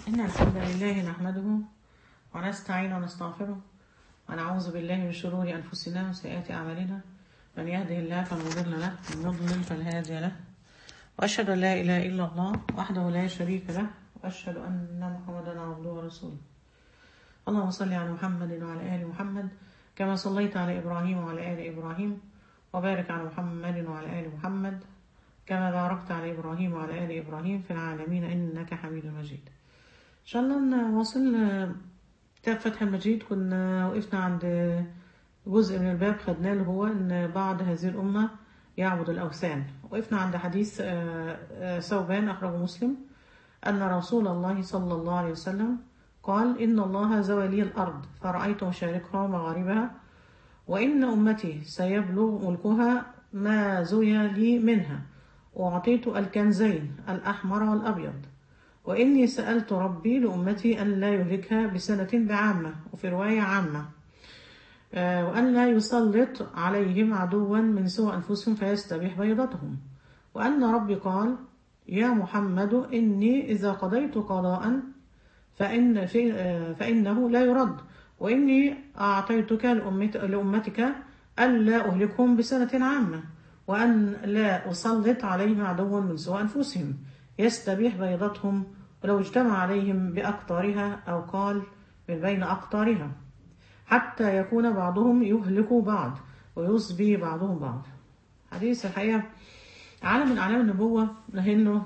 إن الحمد لله نحمده ونستعين ونستغفره ونعوذ بالله من شرور أنفسنا وسيئات أعمالنا من يهده الله فلا مضل له ومن يضلل فلا هادي له وأشهد أن لا إله إلا الله وحده لا شريك له وأشهد أن محمدا عبده ورسوله اللهم صل على محمد وعلى آل محمد كما صليت على إبراهيم وعلى آل إبراهيم وبارك على محمد وعلى آل محمد كما باركت على إبراهيم وعلى آل إبراهيم في العالمين إنك حميد مجيد إن شاء الله نواصل آه، كتاب فتح المجيد كنا وقفنا عند آه، جزء من الباب خدناه اللي هو إن بعض هذه الأمة يعبد الأوثان وقفنا عند حديث آه، آه، ثوبان أخرجه مسلم أن رسول الله صلى الله عليه وسلم قال إن الله زوى لي الأرض فرأيت مشارقها ومغاربها وإن أمتي سيبلغ ملكها ما زوي لي منها وأعطيت الكنزين الأحمر والأبيض وإني سألت ربي لأمتي أن لا يهلكها بسنة بعامة وفي رواية عامة آه، وأن لا يسلط عليهم عدوا من سوى أنفسهم فيستبيح بيضتهم وأن ربي قال يا محمد إني إذا قضيت قضاء فإن في آه، فإنه لا يرد وإني أعطيتك لأمت- لأمتك ألا أهلكهم بسنة عامة وأن لا أسلط عليهم عدوا من سوى أنفسهم يستبيح بيضتهم ولو اجتمع عليهم بأقطارها أو قال من بين أقطارها حتى يكون بعضهم يهلك بعض ويصبي بعضهم بعض حديث الحقيقة علم من أعلام النبوة لأنه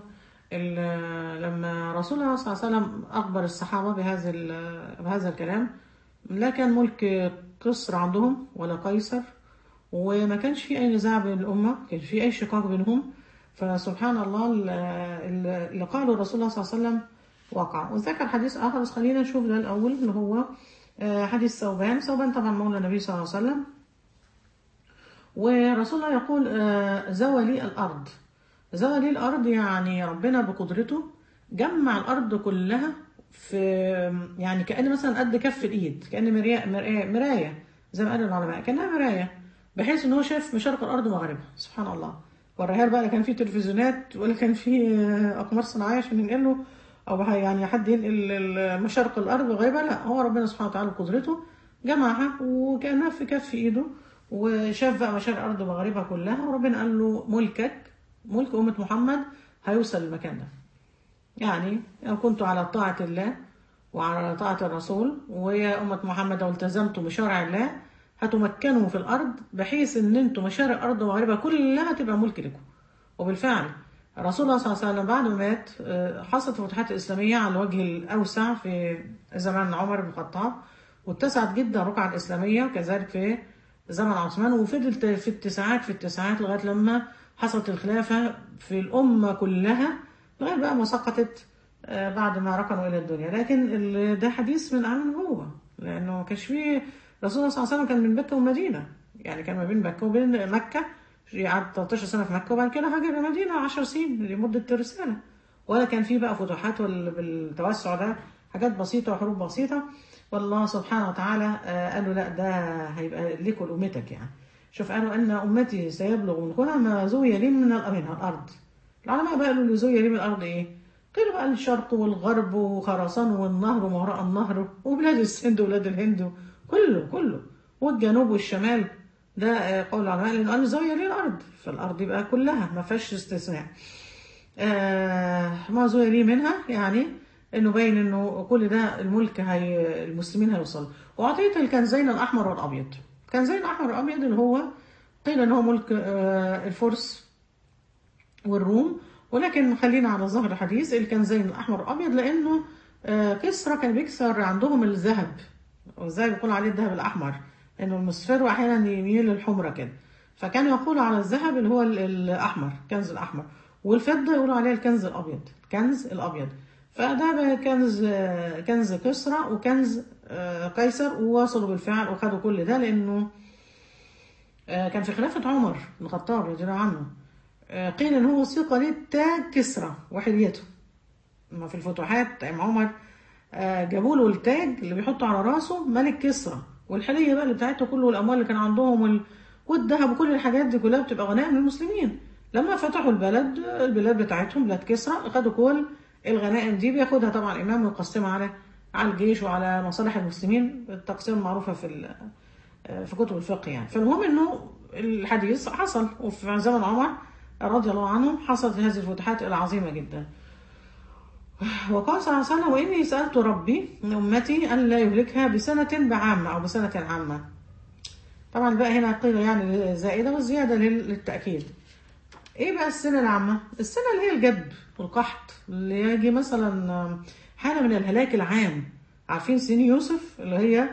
ال- لما رسول الله صلى الله عليه وسلم أخبر الصحابة بهذا ال- بهذا الكلام لا كان ملك قصر عندهم ولا قيصر وما كانش في أي نزاع بين الأمة ما كانش في أي شقاق بينهم فسبحان الله ال- ال- اللي قاله رسول الله صلى الله عليه وسلم وقع وذكر حديث آخر بس خلينا نشوف ده الأول اللي هو آه، حديث ثوبان ثوبان طبعا مولى النبي صلى الله عليه وسلم ورسول الله يقول آه، زوى لي الأرض زوى لي الأرض يعني ربنا بقدرته جمع الأرض كلها في يعني كأن مثلا قد كف الإيد كأن مراية مراية, مراية زي ما قال العلماء كأنها مراية بحيث إن هو شاف مشارق الأرض ومغربها سبحان الله والرهان بقى لا كان في تلفزيونات ولا كان في آه، أقمار صناعية عشان ينقله أو يعني حد ينقل ال- مشارق الأرض وغيبها لا هو ربنا سبحانه وتعالى بقدرته جمعها وكأنها في كف إيده وشاف بقى مشارق الأرض ومغاربها كلها وربنا قال له ملكك ملك أمة محمد هيوصل المكان ده يعني لو كنت على طاعة الله وعلى طاعة الرسول ويا أمة محمد لو التزمتم بشرع الله هتمكنوا في الأرض بحيث إن أنتم مشارق الأرض ومغاربها كلها تبقى ملك لكم وبالفعل رسول الله صلى الله عليه وسلم بعد ما مات آه، حصلت الفتوحات الإسلامية على الوجه الأوسع في زمان عمر بن الخطاب واتسعت جدا الرقعة الإسلامية وكذلك في زمن عثمان وفضلت في اتساعات في اتساعات لغاية لما حصلت الخلافة في الأمة كلها لغاية بقى ما سقطت آه، بعد ما ركنوا إلى الدنيا لكن ال- ده حديث من أعلام النبوة لأنه ما كانش فيه رسول الله صلى الله عليه وسلم كان من مكة والمدينة يعني كان ما بين مكة وبين مكة قعد 13 سنة في مكة وبعد كده هاجر المدينة 10 سنين لمدة الرسالة ولا كان في بقى فتوحات وال- بالتوسع ده حاجات بسيطة وحروب بسيطة والله سبحانه وتعالى آه، قال له لا ده هيبقى لك ولأمتك يعني شوف قالوا أن أمتي سيبلغ ملكها ما زوي لي من الأ- منها الأرض العلماء بقى قالوا اللي زوي لي من الأرض إيه؟ قيل بقى الشرق والغرب وخراسان والنهر وما وراء النهر وبلاد السند وبلاد الهند كله كله والجنوب والشمال ده آه، قول العلماء لأن قال زوي لي الأرض فالأرض يبقى كلها ما فيهاش استثناء آه ما زوي لي منها يعني انه باين انه كل ده الملك هي المسلمين هيوصل واعطيت الكنزين الاحمر والابيض الكنزين الاحمر والابيض اللي هو قيل ان هو ملك آه الفرس والروم ولكن خلينا على ظهر الحديث الكنزين الاحمر والابيض لانه آه كسرى كان بيكسر عندهم الذهب وازاي بيقول عليه الذهب الاحمر انه المصفر احيانا يميل للحمره كده فكان يقول على الذهب اللي هو ال- الاحمر الكنز الاحمر والفضه يقولوا عليه الكنز الابيض الكنز الابيض فده بقى كنز آه، كنز كسرى وكنز آه، قيصر ووصلوا بالفعل وخدوا كل ده لانه آه، كان في خلافة عمر بن الخطاب رضي الله عنه آه، قيل ان هو سيق ليه تاج كسرى وحليته ما في الفتوحات ايام عمر آه، جابوا له التاج اللي بيحطه على راسه ملك كسرى والحليه بقى اللي بتاعته كله والاموال اللي كان عندهم وال- والذهب وكل الحاجات دي كلها بتبقى غنائم للمسلمين لما فتحوا البلد البلاد بتاعتهم بلاد كسرى خدوا كل الغنائم دي بياخدها طبعا الامام ويقسمها على على الجيش وعلى مصالح المسلمين التقسيم المعروفه في ال- في كتب الفقه يعني فالمهم انه الحديث حصل وفي زمن عمر رضي الله عنه حصلت هذه الفتوحات العظيمه جدا وقال صلى الله عليه وسلم واني سالت ربي من امتي ان لا يهلكها بسنه بعامه او بسنه عامه طبعا بقى هنا قيل يعني زائده والزياده لل- للتاكيد ايه بقى السنه العامه السنه اللي هي الجد والقحط اللي يجي مثلا حاله من الهلاك العام عارفين سنين يوسف اللي هي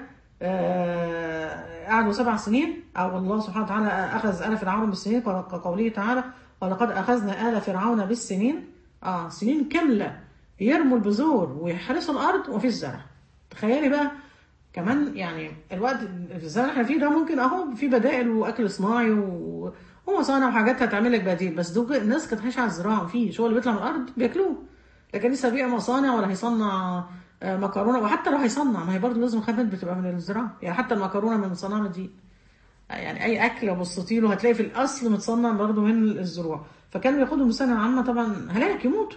آه، قعدوا سبع سنين او الله سبحانه وتعالى اخذ ال فرعون بالسنين كقوله تعالى ولقد اخذنا ال فرعون بالسنين اه سنين كامله يرموا البذور ويحرسوا الارض وفي الزرع تخيلي بقى كمان يعني الوقت في الزمن اللي احنا فيه ده ممكن اهو في بدائل واكل صناعي و... ومصانع وحاجات هتعمل لك بديل بس دول الناس كانت عايشه على الزراعه في شغل بيطلع من الارض بياكلوه لكن لسه بيع مصانع ولا هيصنع آه، مكرونه وحتى لو هيصنع ما هي برضه لازم خامات بتبقى من الزراعه يعني حتى المكرونه من صناعه دي يعني اي اكل لو بصيتي له هتلاقي في الاصل متصنع برضه من الزروع فكانوا بياخدوا من السنه العامه طبعا هلاك يموتوا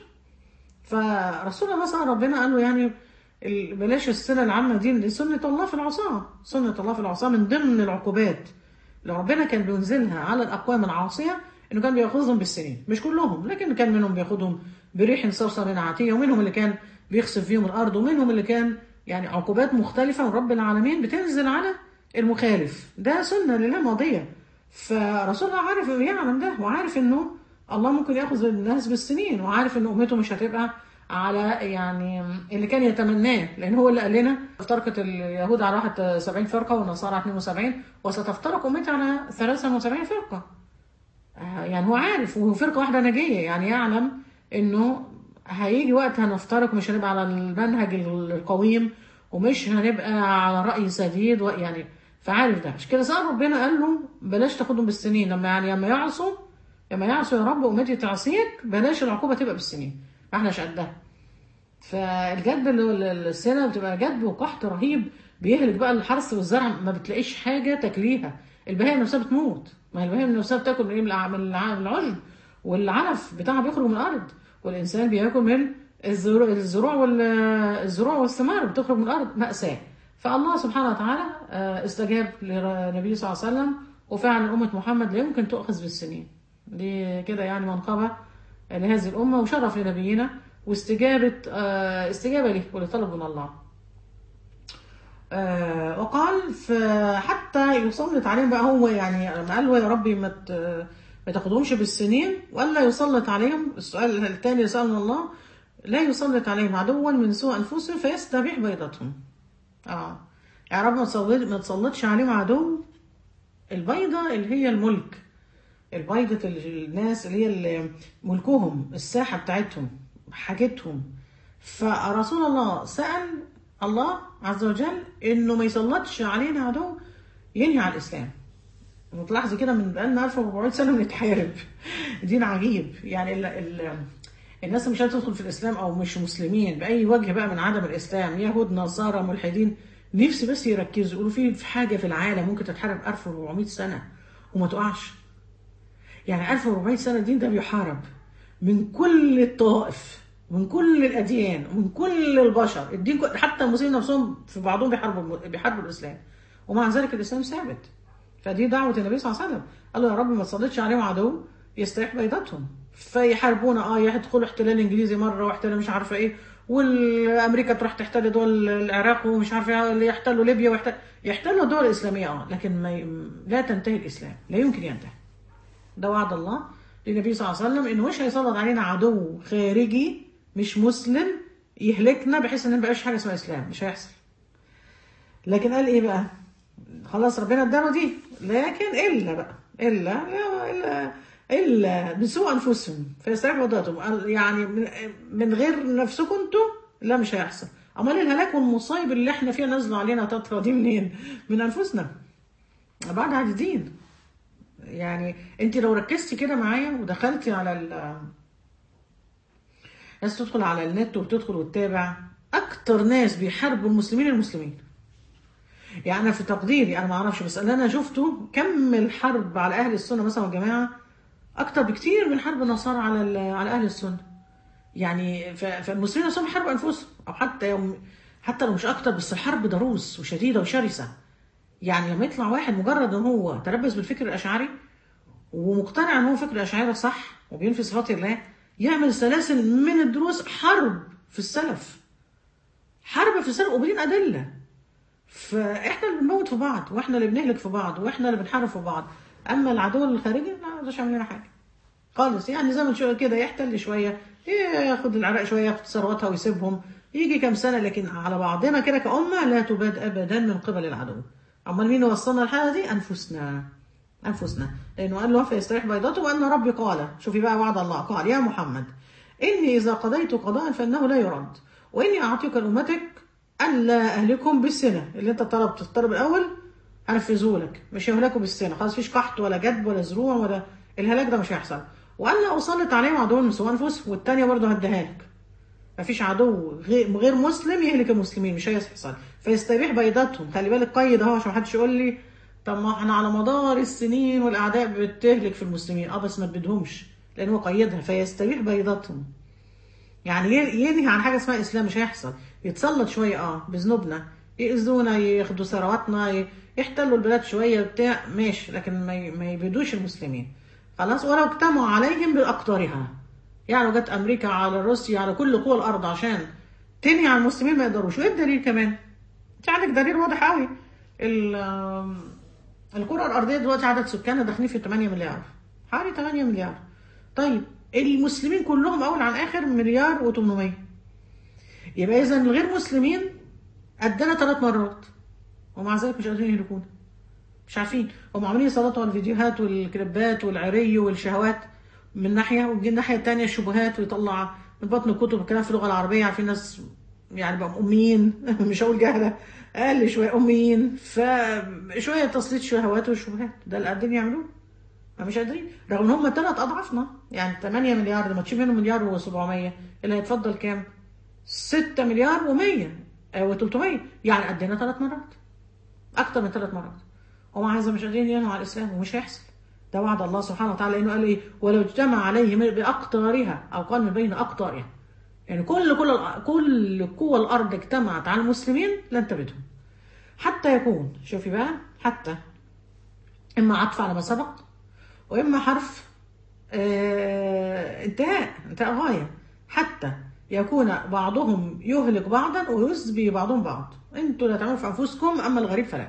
فرسول الله سأل ربنا قال له يعني ال- بلاش السنة العامة دي دي سنة الله في العصاة سنة الله في العصاة من ضمن العقوبات اللي ربنا كان بينزلها على الأقوام العاصية إنه كان بياخذهم بالسنين مش كلهم لكن كان منهم بياخدهم بريح صرصر عاتية ومنهم اللي كان بيخسف فيهم الأرض ومنهم اللي كان يعني عقوبات مختلفة من رب العالمين بتنزل على المخالف ده سنة لله ماضية فرسول الله عارف يعلم ده وعارف انه الله ممكن ياخذ الناس بالسنين وعارف ان امته مش هتبقى على يعني اللي كان يتمناه لان هو اللي قال لنا افترقت اليهود على 71 فرقه والنصارى على 72 وستفترق امتي على 73 فرقه آه، يعني هو عارف وفرقه واحده ناجيه يعني يعلم انه هيجي وقت هنفترق ومش هنبقى على المنهج القويم ومش هنبقى على رأي سديد و- يعني فعارف ده عشان كده سأل ربنا قال له بلاش تاخدهم بالسنين لما يعني لما يعصوا لما يعصوا يا رب امتي تعصيك بلاش العقوبه تبقى بالسنين ما احناش قدها فالجد اللي هو السنه بتبقى جد وقحط رهيب بيهلك بقى الحرث والزرع ما بتلاقيش حاجه تاكليها البهائم نفسها بتموت ما هي البهائم نفسها بتاكل من إيه؟ من الع- من الع- من العشب والعلف بتاعها بيخرج من الارض والانسان بياكل من الزروع الزروع والزروع والثمار بتخرج من الارض ماساه فالله سبحانه وتعالى آه، استجاب للنبي صلى الله عليه وسلم وفعلا امه محمد لا يمكن تؤخذ بالسنين دي كده يعني منقبه لهذه الامه وشرف لنبينا واستجابه آه، استجابه له ولطلب من الله آه، وقال ف- حتى يسلط عليهم بقى هو يعني لما قال له يا ربي ما ت- ما تاخدهمش بالسنين ولا يسلط عليهم السؤال الثاني اللي سأله الله لا يسلط عليهم عدوا من سوء انفسهم فيستبيح بيضتهم اه يا رب ما تسلط ما تسلطش عليهم عدو البيضة اللي هي الملك البيضة اللي- الناس اللي هي اللي ملكهم الساحة بتاعتهم حاجتهم فرسول الله سأل الله عز وجل انه ما يسلطش علينا عدو ينهي على الاسلام وتلاحظي كده من بقالنا 1400 سنه بنتحارب دين عجيب يعني ال ال الناس اللي مش عايزه تدخل في الاسلام او مش مسلمين باي وجه بقى من عدم الاسلام يهود نصارى ملحدين نفسي بس يركزوا يقولوا في في حاجه في العالم ممكن تتحارب 1400 سنه وما تقعش يعني 1400 سنه الدين ده بيحارب من كل الطوائف من كل الاديان ومن كل البشر الدين كل- حتى المسلمين نفسهم في بعضهم بيحاربوا بيحاربوا الاسلام ومع ذلك الاسلام ثابت فدي دعوه النبي صلى الله عليه وسلم قال له يا رب ما تسلطش عليهم عدو يستريح بيضتهم فيحاربونا اه يدخلوا احتلال انجليزي مره واحتلال مش عارفه ايه والامريكا تروح تحتل دول العراق ومش عارفه ايه اللي يحتلوا ليبيا ويحتل يحتلوا الدول الاسلاميه اه لكن ما ي... لا تنتهي الاسلام لا يمكن ينتهي ده وعد الله للنبي صلى الله عليه وسلم انه مش هيسلط علينا عدو خارجي مش مسلم يهلكنا بحيث ان ما يبقاش حاجه اسمها اسلام مش هيحصل لكن قال ايه بقى خلاص ربنا اداله دي لكن الا بقى الا الا الا بسوء انفسهم فيستريحوا وضعتهم قال يعني من, من غير نفسكم انتوا لا مش هيحصل امال الهلاك والمصايب اللي احنا فيها نازله علينا تطرى دي منين من انفسنا بعد عن الدين يعني انت لو ركزتي كده معايا ودخلتي على ال ناس تدخل على النت وبتدخل وتتابع اكتر ناس بيحاربوا المسلمين المسلمين يعني انا في تقديري انا ما اعرفش بس اللي انا شفته كم الحرب على اهل السنه مثلا والجماعه اكتر بكتير من حرب النصارى على ال- على اهل السنه يعني ف- فالمسلمين نفسهم حاربوا انفسهم او حتى يوم حتى لو مش اكتر بس الحرب ضروس وشديده وشرسه يعني لما يطلع واحد مجرد ان هو تلبس بالفكر الاشعري ومقتنع ان هو فكر الاشاعره صح وبينفي صفات الله يعمل سلاسل من الدروس حرب في السلف حرب في السلف وبدين ادله فاحنا اللي بنموت في بعض واحنا اللي بنهلك في بعض واحنا اللي بنحارب في بعض اما العدو الخارجي لا مش عامل لنا حاجه خالص يعني زي ما شويه كده يحتل شويه ياخد العراق شويه ياخد ثرواتها ويسيبهم يجي كام سنه لكن على بعضنا كده كأمة لا تباد ابدا من قبل العدو امال مين وصلنا الحاله دي انفسنا انفسنا لانه قال له فيستريح بيضاته وان ربي قال شوفي بقى وعد الله قال يا محمد اني اذا قضيت قضاء فانه لا يرد واني اعطيك لامتك الا اهلكم بالسنه اللي انت طلبت الطلب الاول هنفذه لك مش يهلكوا بالسنه خلاص مفيش قحط ولا جدب ولا زروع ولا الهلاك ده مش هيحصل والا اسلط عليهم عدو من سوء انفسهم والثانيه برضه هديها لك مفيش عدو غير غير مسلم يهلك المسلمين مش هيحصل فيستبيح بيضاتهم خلي بالك قيد اهو عشان محدش يقول لي طب ما احنا على مدار السنين والاعداء بتهلك في المسلمين اه بس ما تبيدهمش لان هو قيدها فيستبيح بيضاتهم يعني ي- ينهي عن حاجه اسمها اسلام مش هيحصل يتسلط شويه اه بذنوبنا يأذونا ياخدوا ثرواتنا ي- يحتلوا البلاد شويه بتاع ماشي لكن ما ي- ما يبيدوش المسلمين خلاص ولو اجتمعوا عليهم باقطارها يعني لو جت امريكا على روسيا على كل قوى الارض عشان تنهي عن المسلمين ما يقدروش وايه الدليل كمان انت عندك دليل واضح قوي ال- آم، الكره الارضيه دلوقتي عدد سكانها داخلين في 8 مليار حوالي 8 مليار طيب المسلمين كلهم اول عن اخر مليار و800 يبقى اذا الغير مسلمين قدنا ثلاث مرات ومع ذلك مش قادرين يهلكونا مش عارفين هم عاملين يسلطوا على الفيديوهات والكليبات والعري والشهوات من ناحيه ومن الناحيه الثانيه الشبهات ويطلع من بطن الكتب الكلام في اللغه العربيه عارفين ناس يعني بقى اميين مش هقول جهله اقل شويه اميين فشويه تسليط شهوات وشبهات ده اللي قاعدين يعملوه ما مش قادرين رغم ان هم ثلاث اضعافنا يعني 8 مليار لما تشيل منهم مليار و700 اللي هيتفضل كام؟ 6 مليار و100 و300 يعني قدنا ثلاث مرات اكتر من ثلاث مرات ومع هذا مش قادرين ينهوا على الاسلام ومش هيحصل ده وعد الله سبحانه وتعالى لانه قال ايه ولو اجتمع عليه من- باقطارها او قال من بين اقطارها يعني كل كل كل قوى الارض اجتمعت على المسلمين لن تبدهم حتى يكون شوفي بقى حتى اما عطف على ما سبق واما حرف آه انتهاء انتهاء غايه حتى يكون بعضهم يهلك بعضا ويسبي بعضهم بعض انتوا لا تعملوا في انفسكم اما الغريب فلا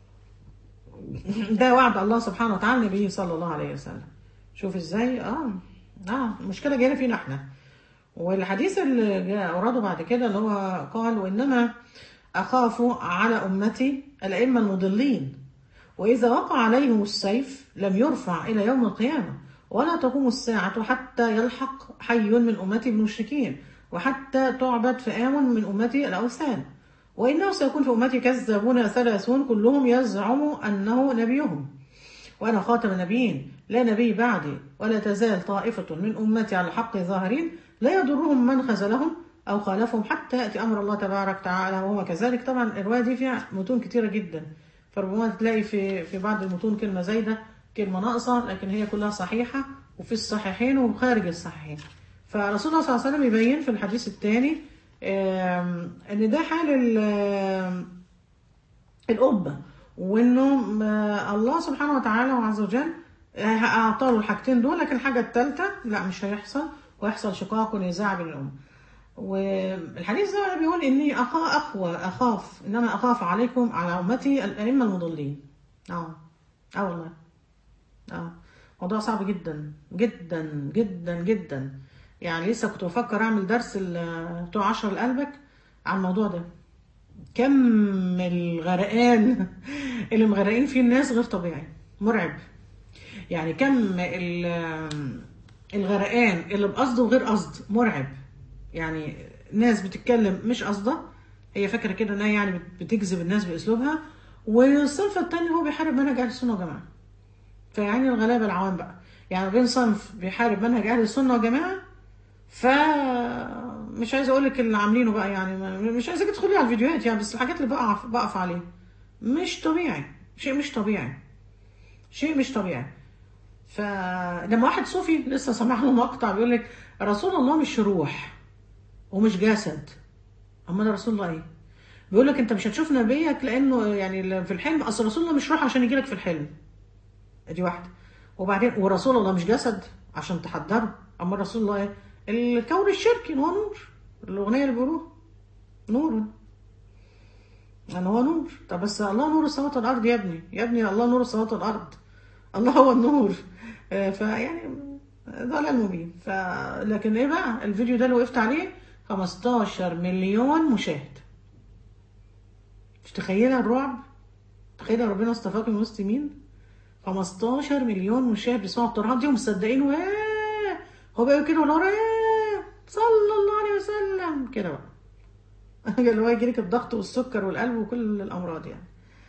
ده وعد الله سبحانه وتعالى النبي صلى الله عليه وسلم شوف ازاي اه اه المشكله جايه فينا احنا والحديث اللي جاء أورده بعد كده اللي هو قال وإنما أخاف على أمتي الأئمة المضلين وإذا وقع عليهم السيف لم يرفع إلى يوم القيامة ولا تقوم الساعة حتى يلحق حي من أمتي بالمشركين وحتى تعبد فئام من أمتي الأوثان وإنه سيكون في أمتي كذابون ثلاثون كلهم يزعم أنه نبيهم وأنا خاتم النبيين لا نبي بعدي ولا تزال طائفة من أمتي على الحق ظاهرين لا يضرهم من خذلهم أو خالفهم حتى يأتي أمر الله تبارك وتعالى وهو كذلك طبعا الرواية دي فيها متون كتيرة جدا فربما تلاقي في في بعض المتون كلمة زايدة كلمة ناقصة لكن هي كلها صحيحة وفي الصحيحين وخارج الصحيحين فرسول الله صلى الله عليه وسلم يبين في الحديث الثاني ان ده حال ال- القبة وانه ما- الله سبحانه وتعالى وعز وجل اعطى له الحاجتين دول لكن الحاجة الثالثة لا مش هيحصل ويحصل شقاق ونزاع بين الأمة والحديث ده بيقول اني أخا اخوى اخاف انما اخاف عليكم على امتي الائمه المضلين اه اه والله اه موضوع صعب جدا جدا جدا جدا يعني لسه كنت بفكر اعمل درس ال- بتوع عشر لقلبك عن الموضوع ده كم الغرقان اللي مغرقين فيه الناس غير طبيعي مرعب يعني كم ال- الغرقان اللي بقصد وغير قصد مرعب يعني ناس بتتكلم مش قصده هي فاكره كده انها يعني بت- بتجذب الناس باسلوبها والصنف التاني هو بيحارب منهج اهل السنه والجماعه فيعني الغلابه العوام بقى يعني بين صنف بيحارب منهج اهل السنه والجماعه ف مش عايزه اقول لك اللي عاملينه بقى يعني ما- مش عايزاك تدخلي على الفيديوهات يعني بس الحاجات اللي بقف بقف عليها مش طبيعي شيء مش طبيعي شيء مش طبيعي فلما واحد صوفي لسه سامع له مقطع بيقول لك رسول الله مش روح ومش جسد امال رسول الله ايه بيقول لك انت مش هتشوف نبيك لانه يعني في الحلم اصل رسول الله مش روح عشان يجي لك في الحلم دي واحده وبعدين ورسول الله مش جسد عشان تحضره اما رسول الله ايه الكون الشركي هو نور الاغنيه اللي بيقولوها نور يعني هو نور طب بس الله نور السماوات والارض يا ابني يا ابني الله نور السماوات والارض الله هو النور آه، فيعني ضلال مبين ف لكن ايه بقى الفيديو ده اللي وقفت عليه 15 مليون مشاهد مش تخيلها الرعب تخيل ربنا اصطفاك من وسط مين 15 مليون مشاهد بيسمعوا الترهات دي ومصدقين ايه هو بقى كده ولا ايه صلى الله عليه وسلم كده بقى اللي هو يجيلك الضغط والسكر والقلب وكل الامراض يعني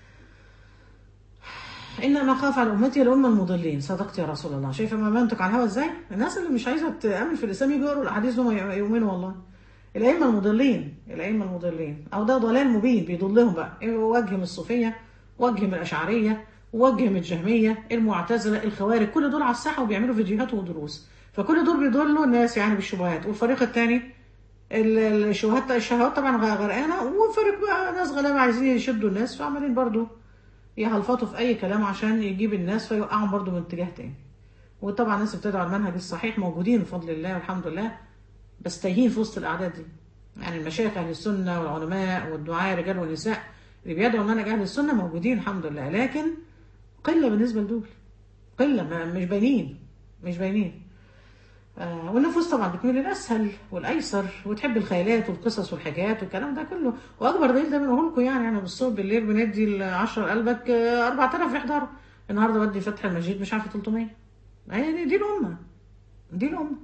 انما خاف على امتي الامه المضلين صدقت يا رسول الله شايفه ما منطق على الهوا ازاي الناس اللي مش عايزه تامن في الاسلام يجوا يقروا الاحاديث دول يؤمنوا والله الائمه المضلين الائمه المضلين او ده ضلال مبين بيضلهم بقى وجه من الصوفيه وجه من الاشعريه وجه من الجهميه المعتزله الخوارج كل دول على الساحه وبيعملوا فيديوهات ودروس فكل دول بيضلوا الناس يعني بالشبهات والفريق الثاني الشبهات الشهوات طبعا غرقانه والفريق بقى ناس غلابه عايزين يشدوا الناس فعمالين برضو يهلفطوا في اي كلام عشان يجيب الناس فيوقعهم برضو من اتجاه تاني وطبعا الناس بتدعو المنهج الصحيح موجودين بفضل الله والحمد لله بس تايهين في وسط الاعداد دي يعني المشايخ اهل السنه والعلماء والدعاء رجال ونساء اللي بيدعوا منهج اهل السنه موجودين الحمد لله لكن قله بالنسبه لدول قله ما مش باينين مش باينين آه والنفوس طبعا بتميل للاسهل والايسر وتحب الخيالات والقصص والحكايات والكلام ده كله واكبر دليل ده بنقول لكم يعني انا بالصوت بالليل بندي ل 10 قلبك آه 4000 يحضروا النهارده بدي فتح المجيد مش عارفه 300 هي دي, دي الامه دي الامه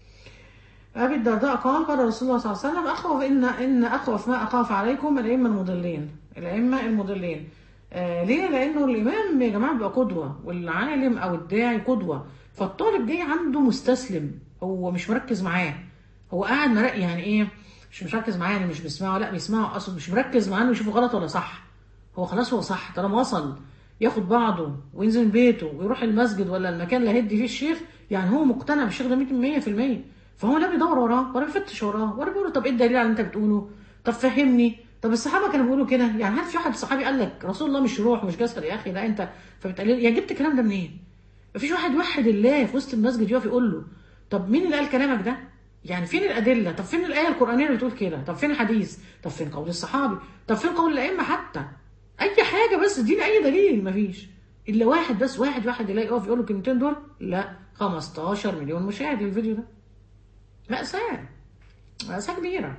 ابي الدرداء قال قال رسول الله صلى الله عليه وسلم اخوف ان ان اخوف ما اخاف عليكم الائمه المضلين الائمه المضلين آه ليه؟ لانه الامام يا جماعه بيبقى قدوه والعالم او الداعي قدوه فالطالب جاي عنده مستسلم هو مش مركز معاه هو قاعد مرق يعني ايه مش مركز معاه يعني مش بيسمعه لا بيسمعه اصلا مش مركز معاه انه يشوفه غلط ولا صح هو خلاص هو صح طالما وصل ياخد بعضه وينزل بيته ويروح المسجد ولا المكان اللي هيدي فيه الشيخ يعني هو مقتنع بالشيخ ده 100% فهو لا بيدور وراه ولا بيفتش وراه ولا بيقول له طب ايه الدليل على اللي انت بتقوله طب فهمني طب الصحابه كانوا بيقولوا كده يعني هل في واحد صحابي قال لك رسول الله مش روح مش جسد يا اخي لا انت فبتقول يا جبت الكلام ده منين مفيش واحد وحد الله في وسط المسجد يقف يقول له طب مين اللي قال كلامك ده يعني فين الادله طب فين الايه القرانيه اللي بتقول كده طب فين الحديث طب فين قول الصحابي طب فين قول الائمه حتى اي حاجه بس اديني اي دليل مفيش الا واحد بس واحد واحد يلاقي يقف يقول له الكلمتين دول لا 15 مليون مشاهد للفيديو ده مأساة مأساة كبيرة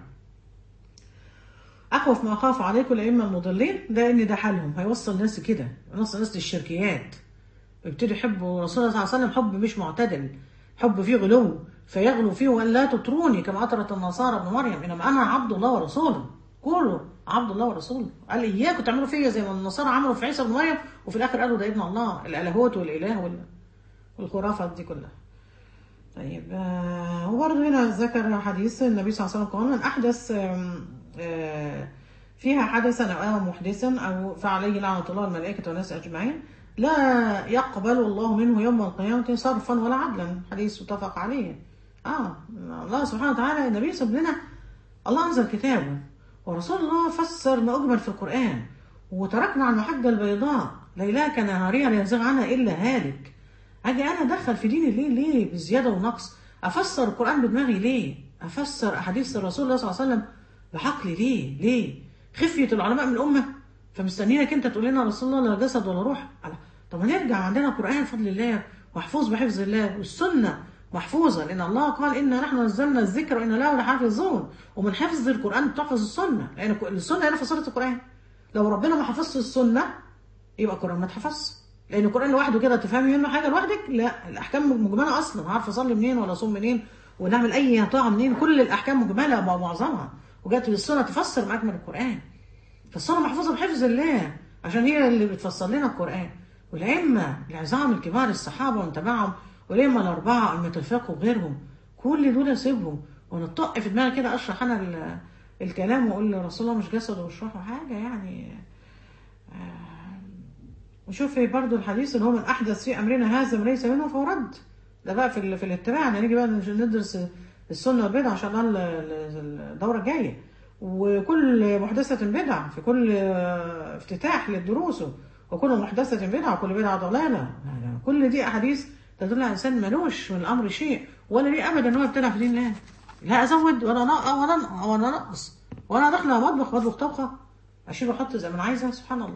أخوف ما أخاف عليكم الأئمة المضلين ده إن ده حالهم هيوصل الناس كده يوصل الناس للشركيات يبتدي يحبوا رسول الله صلى الله عليه وسلم حب مش معتدل حب فيه غلو فيغلو فيه وأن لا تطروني كما أطرت النصارى ابن مريم إنما أنا عبد الله ورسوله كله عبد الله ورسوله قال إياكم تعملوا فيا زي ما النصارى عملوا في عيسى ابن مريم وفي الآخر قالوا ده ابن الله الألهوت والإله والخرافات دي كلها طيب آه وبرضه هنا ذكر حديث النبي صلى الله عليه وسلم قال من أحدث آه فيها حدثا أو محدثا أو فعليه لعنة الله الملائكة والناس أجمعين لا يقبل الله منه يوم القيامة صرفا ولا عدلا حديث متفق عليه آه الله سبحانه وتعالى النبي سب لنا الله أنزل كتابه ورسول الله فسر ما أجمل في القرآن وتركنا على المحجة البيضاء ليلها كنهارها لا يزيغ عنها إلا هالك أجي أنا أدخل في دين الليل ليه بزيادة ونقص أفسر القرآن بدماغي ليه أفسر أحاديث الرسول الله صلى الله عليه وسلم بعقلي ليه ليه خفية العلماء من الأمة فمستنينك أنت تقول لنا رسول الله لا جسد ولا روح طب نرجع عندنا قرآن بفضل الله محفوظ بحفظ الله والسنة محفوظة لأن الله قال إنا نحن نزلنا الذكر وإنا له لحافظون ومن حفظ القرآن بتحفظ السنة لأن السنة هنا في سورة القرآن لو ربنا ما حفظش السنة يبقى القرآن ما اتحفظش لان القران لوحده كده تفهمي منه حاجه لوحدك لا الاحكام مجمله اصلا عارفه اصلي منين ولا اصوم منين ونعمل اي طاعه منين كل الاحكام مجمله معظمها وجات السنه تفسر معاك من القران فالسنه محفوظه بحفظ الله عشان هي اللي بتفسر لنا القران والائمه العظام الكبار الصحابه ومن تبعهم والائمه الاربعه ائمه الفقه وغيرهم كل دول اسيبهم ونطق في دماغي كده اشرح انا الكلام واقول لرسول الله مش جسد واشرحه حاجه يعني آه وشوفي برضو الحديث اللي هو من احدث في امرنا هذا ما ليس منه فهو رد ده بقى في في الاتباع يعني نيجي بقى ندرس السنة والبدعة إن شاء الله ال- ال- الدورة الجاية وكل محدثة بدعة في كل آه، افتتاح للدروس وكل محدثة بدعة وكل بدعة ضلالة كل دي أحاديث تدل على إنسان ملوش من الأمر شيء ولا ليه أبدا إن هو يبتدع في دين الله لا أزود ولا نق- ولا ولا نقص ولا داخلة مطبخ مطبخ طبخة أشيل وأحط زي ما أنا عايزة سبحان الله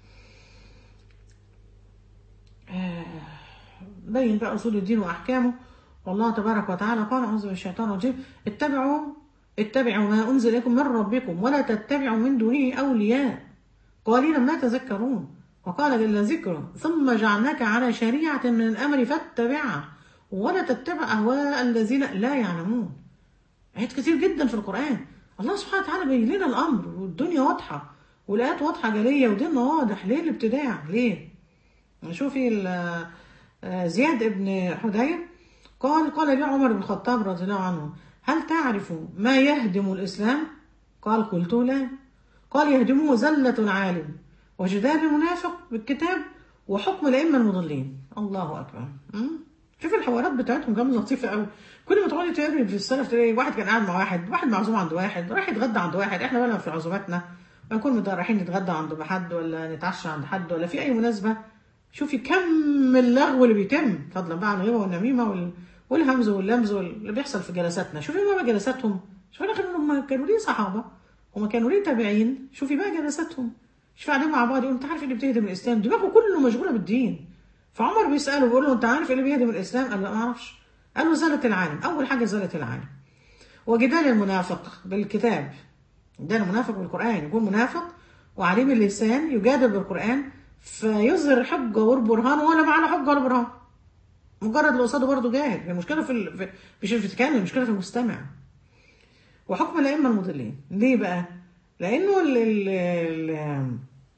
بين بقى أصول الدين وأحكامه والله تبارك وتعالى قال أعوذ بالله من الشيطان الرجيم اتبعوا اتبعوا ما أنزل إليكم من ربكم ولا تتبعوا من دونه أولياء قليلا ما تذكرون وقال جل ذكره ثم جعلناك على شريعة من الأمر فاتبعها ولا تتبع أهواء الذين لا يعلمون آيات كتير جدا في القرآن الله سبحانه وتعالى بين لنا الأمر والدنيا واضحة والآيات واضحة جلية وديننا واضح ليه الابتداع ليه شوفي ال- آه، زياد بن حدير قال قال لي عمر بن الخطاب رضي الله عنه هل تعرف ما يهدم الإسلام؟ قال قلت لا قال يهدمه زلة العالم وجدال المنافق بالكتاب وحكم الأئمة المضلين الله أكبر م? شوف الحوارات بتاعتهم كمان لطيفة قوي كل ما تقعدي تقري في السلف تلاقي واحد كان قاعد مع واحد واحد معزوم عند واحد راح يتغدى عند واحد احنا بقى في عزوماتنا نكون مت- رايحين نتغدى عند حد ولا نتعشى عند حد ولا في أي مناسبة شوفي كم اللغو اللي بيتم فضلا بقى عن الغيبة والنميمة وال... والهمز واللمز واللي بيحصل في جلساتنا شوفي بقى جلساتهم شوفي الاخر هم كانوا ليه صحابة هم كانوا ليه تابعين شوفي بقى جلساتهم شوفي قاعدين مع بعض يقول انت عارف ايه اللي بتهدم الاسلام دماغه كله مشغوله بالدين فعمر بيساله بيقول له انت عارف ايه اللي بيهدم الاسلام قال له ما اعرفش قال له زلة العالم اول حاجه زلة العالم وجدال المنافق بالكتاب ده المنافق بالقرآن يكون منافق وعليم اللسان يجادل بالقرآن فيظهر حجة والبرهان ولا معنى حجة ولا برهان مجرد اللي قصاده برضه جاهل المشكلة في ال... في مش في الكلام المشكلة في المستمع وحكم الأئمة المضلين ليه بقى؟ لأنه ال... ال... ال...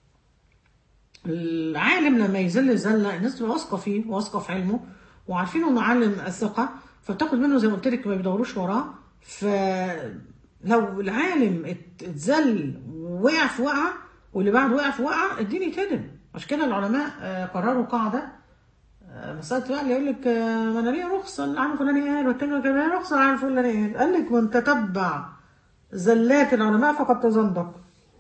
العالم لما يزل زلة الناس تبقى واثقة فيه واثقة في علمه وعارفين انه عالم الثقة فبتاخد منه زي ما قلت لك ما بيدوروش وراه فلو العالم ات- اتذل ووقع في وقعة واللي بعده وقع في وقعة الدين يتهدم عشان كده العلماء آه، قرروا قاعدة آه، مسألة بقى اللي يقول لك آه، ما انا ليه رخصة العالم فلاني قال والتاني كان ليه رخصة العالم فلاني قال قال لك من تتبع زلات العلماء فقد تزندق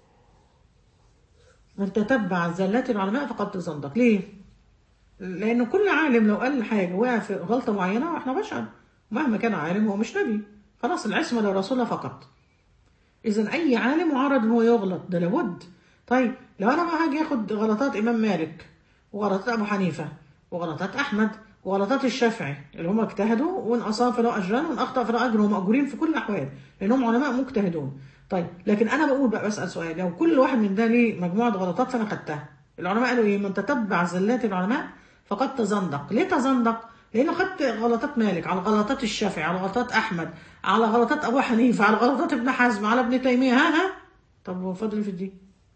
من تتبع زلات العلماء فقد تزندق ليه؟ لأن كل عالم لو قال حاجة وقع في غلطة معينة واحنا بشر مهما كان عالم هو مش نبي خلاص العصمة للرسول الله فقط إذا أي عالم معرض إن هو يغلط ده لابد طيب لو أنا بقى هاجي آخد غلطات إمام مالك وغلطات أبو حنيفة وغلطات أحمد وغلطات الشافعي اللي هم اجتهدوا وإن أصاب فله أجران وإن أخطأ فله أجر ومأجورين في كل الأحوال لأنهم علماء مجتهدون طيب لكن أنا بقول بقى بسأل سؤال لو كل واحد من ده ليه مجموعة غلطات فأنا خدتها العلماء قالوا إيه من تتبع زلات العلماء فقد تزندق ليه تزندق؟ لأنه خدت غلطات مالك على غلطات الشافعي على غلطات أحمد على غلطات أبو حنيفة على غلطات ابن حزم على ابن تيمية ها ها طب وفضل في الدين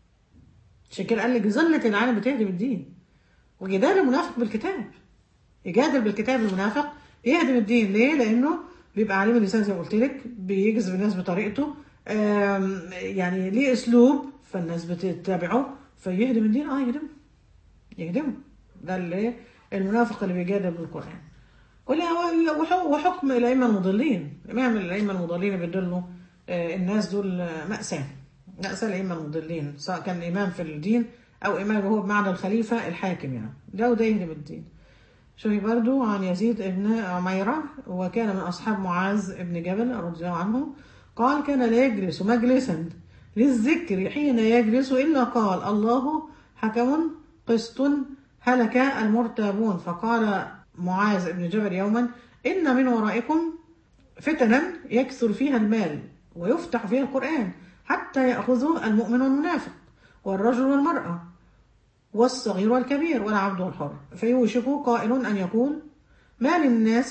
عشان كده قال لك زلة العالم بتهدم الدين وجدال المنافق بالكتاب يجادل بالكتاب المنافق يهدم الدين ليه؟ لأنه بيبقى عليم اللسان زي ما قلت لك بيجذب الناس بطريقته آم، يعني ليه أسلوب فالناس بتتبعه فيهدم الدين اه يهدمه يهدمه ده اللي المنافق اللي بيجادل بالقرآن ولا وح- وحكم الأئمة المضلين إمام الأئمة المضلين بيدلوا آه، الناس دول آه، مأساة مأساة الأئمة المضلين سواء كان إمام في الدين أو إمام هو بمعنى الخليفة الحاكم يعني ده وده يهدم الدين شوفي برضو عن يزيد بن عميرة وكان من أصحاب معاذ بن جبل رضي الله عنه قال كان لا يجلس مجلسا للذكر حين يجلس إلا قال الله حكم قسط هلك المرتابون فقال معاذ بن جبل يوما إن من ورائكم فتنا يكثر فيها المال ويفتح فيها القرآن حتى يأخذه المؤمن والمنافق والرجل والمرأة والصغير والكبير والعبد والحر فيوشك قائل أن يقول ما للناس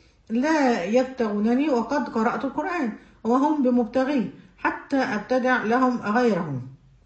لا يبتغونني وقد قرأت القرآن وهم بمبتغي حتى أبتدع لهم غيرهم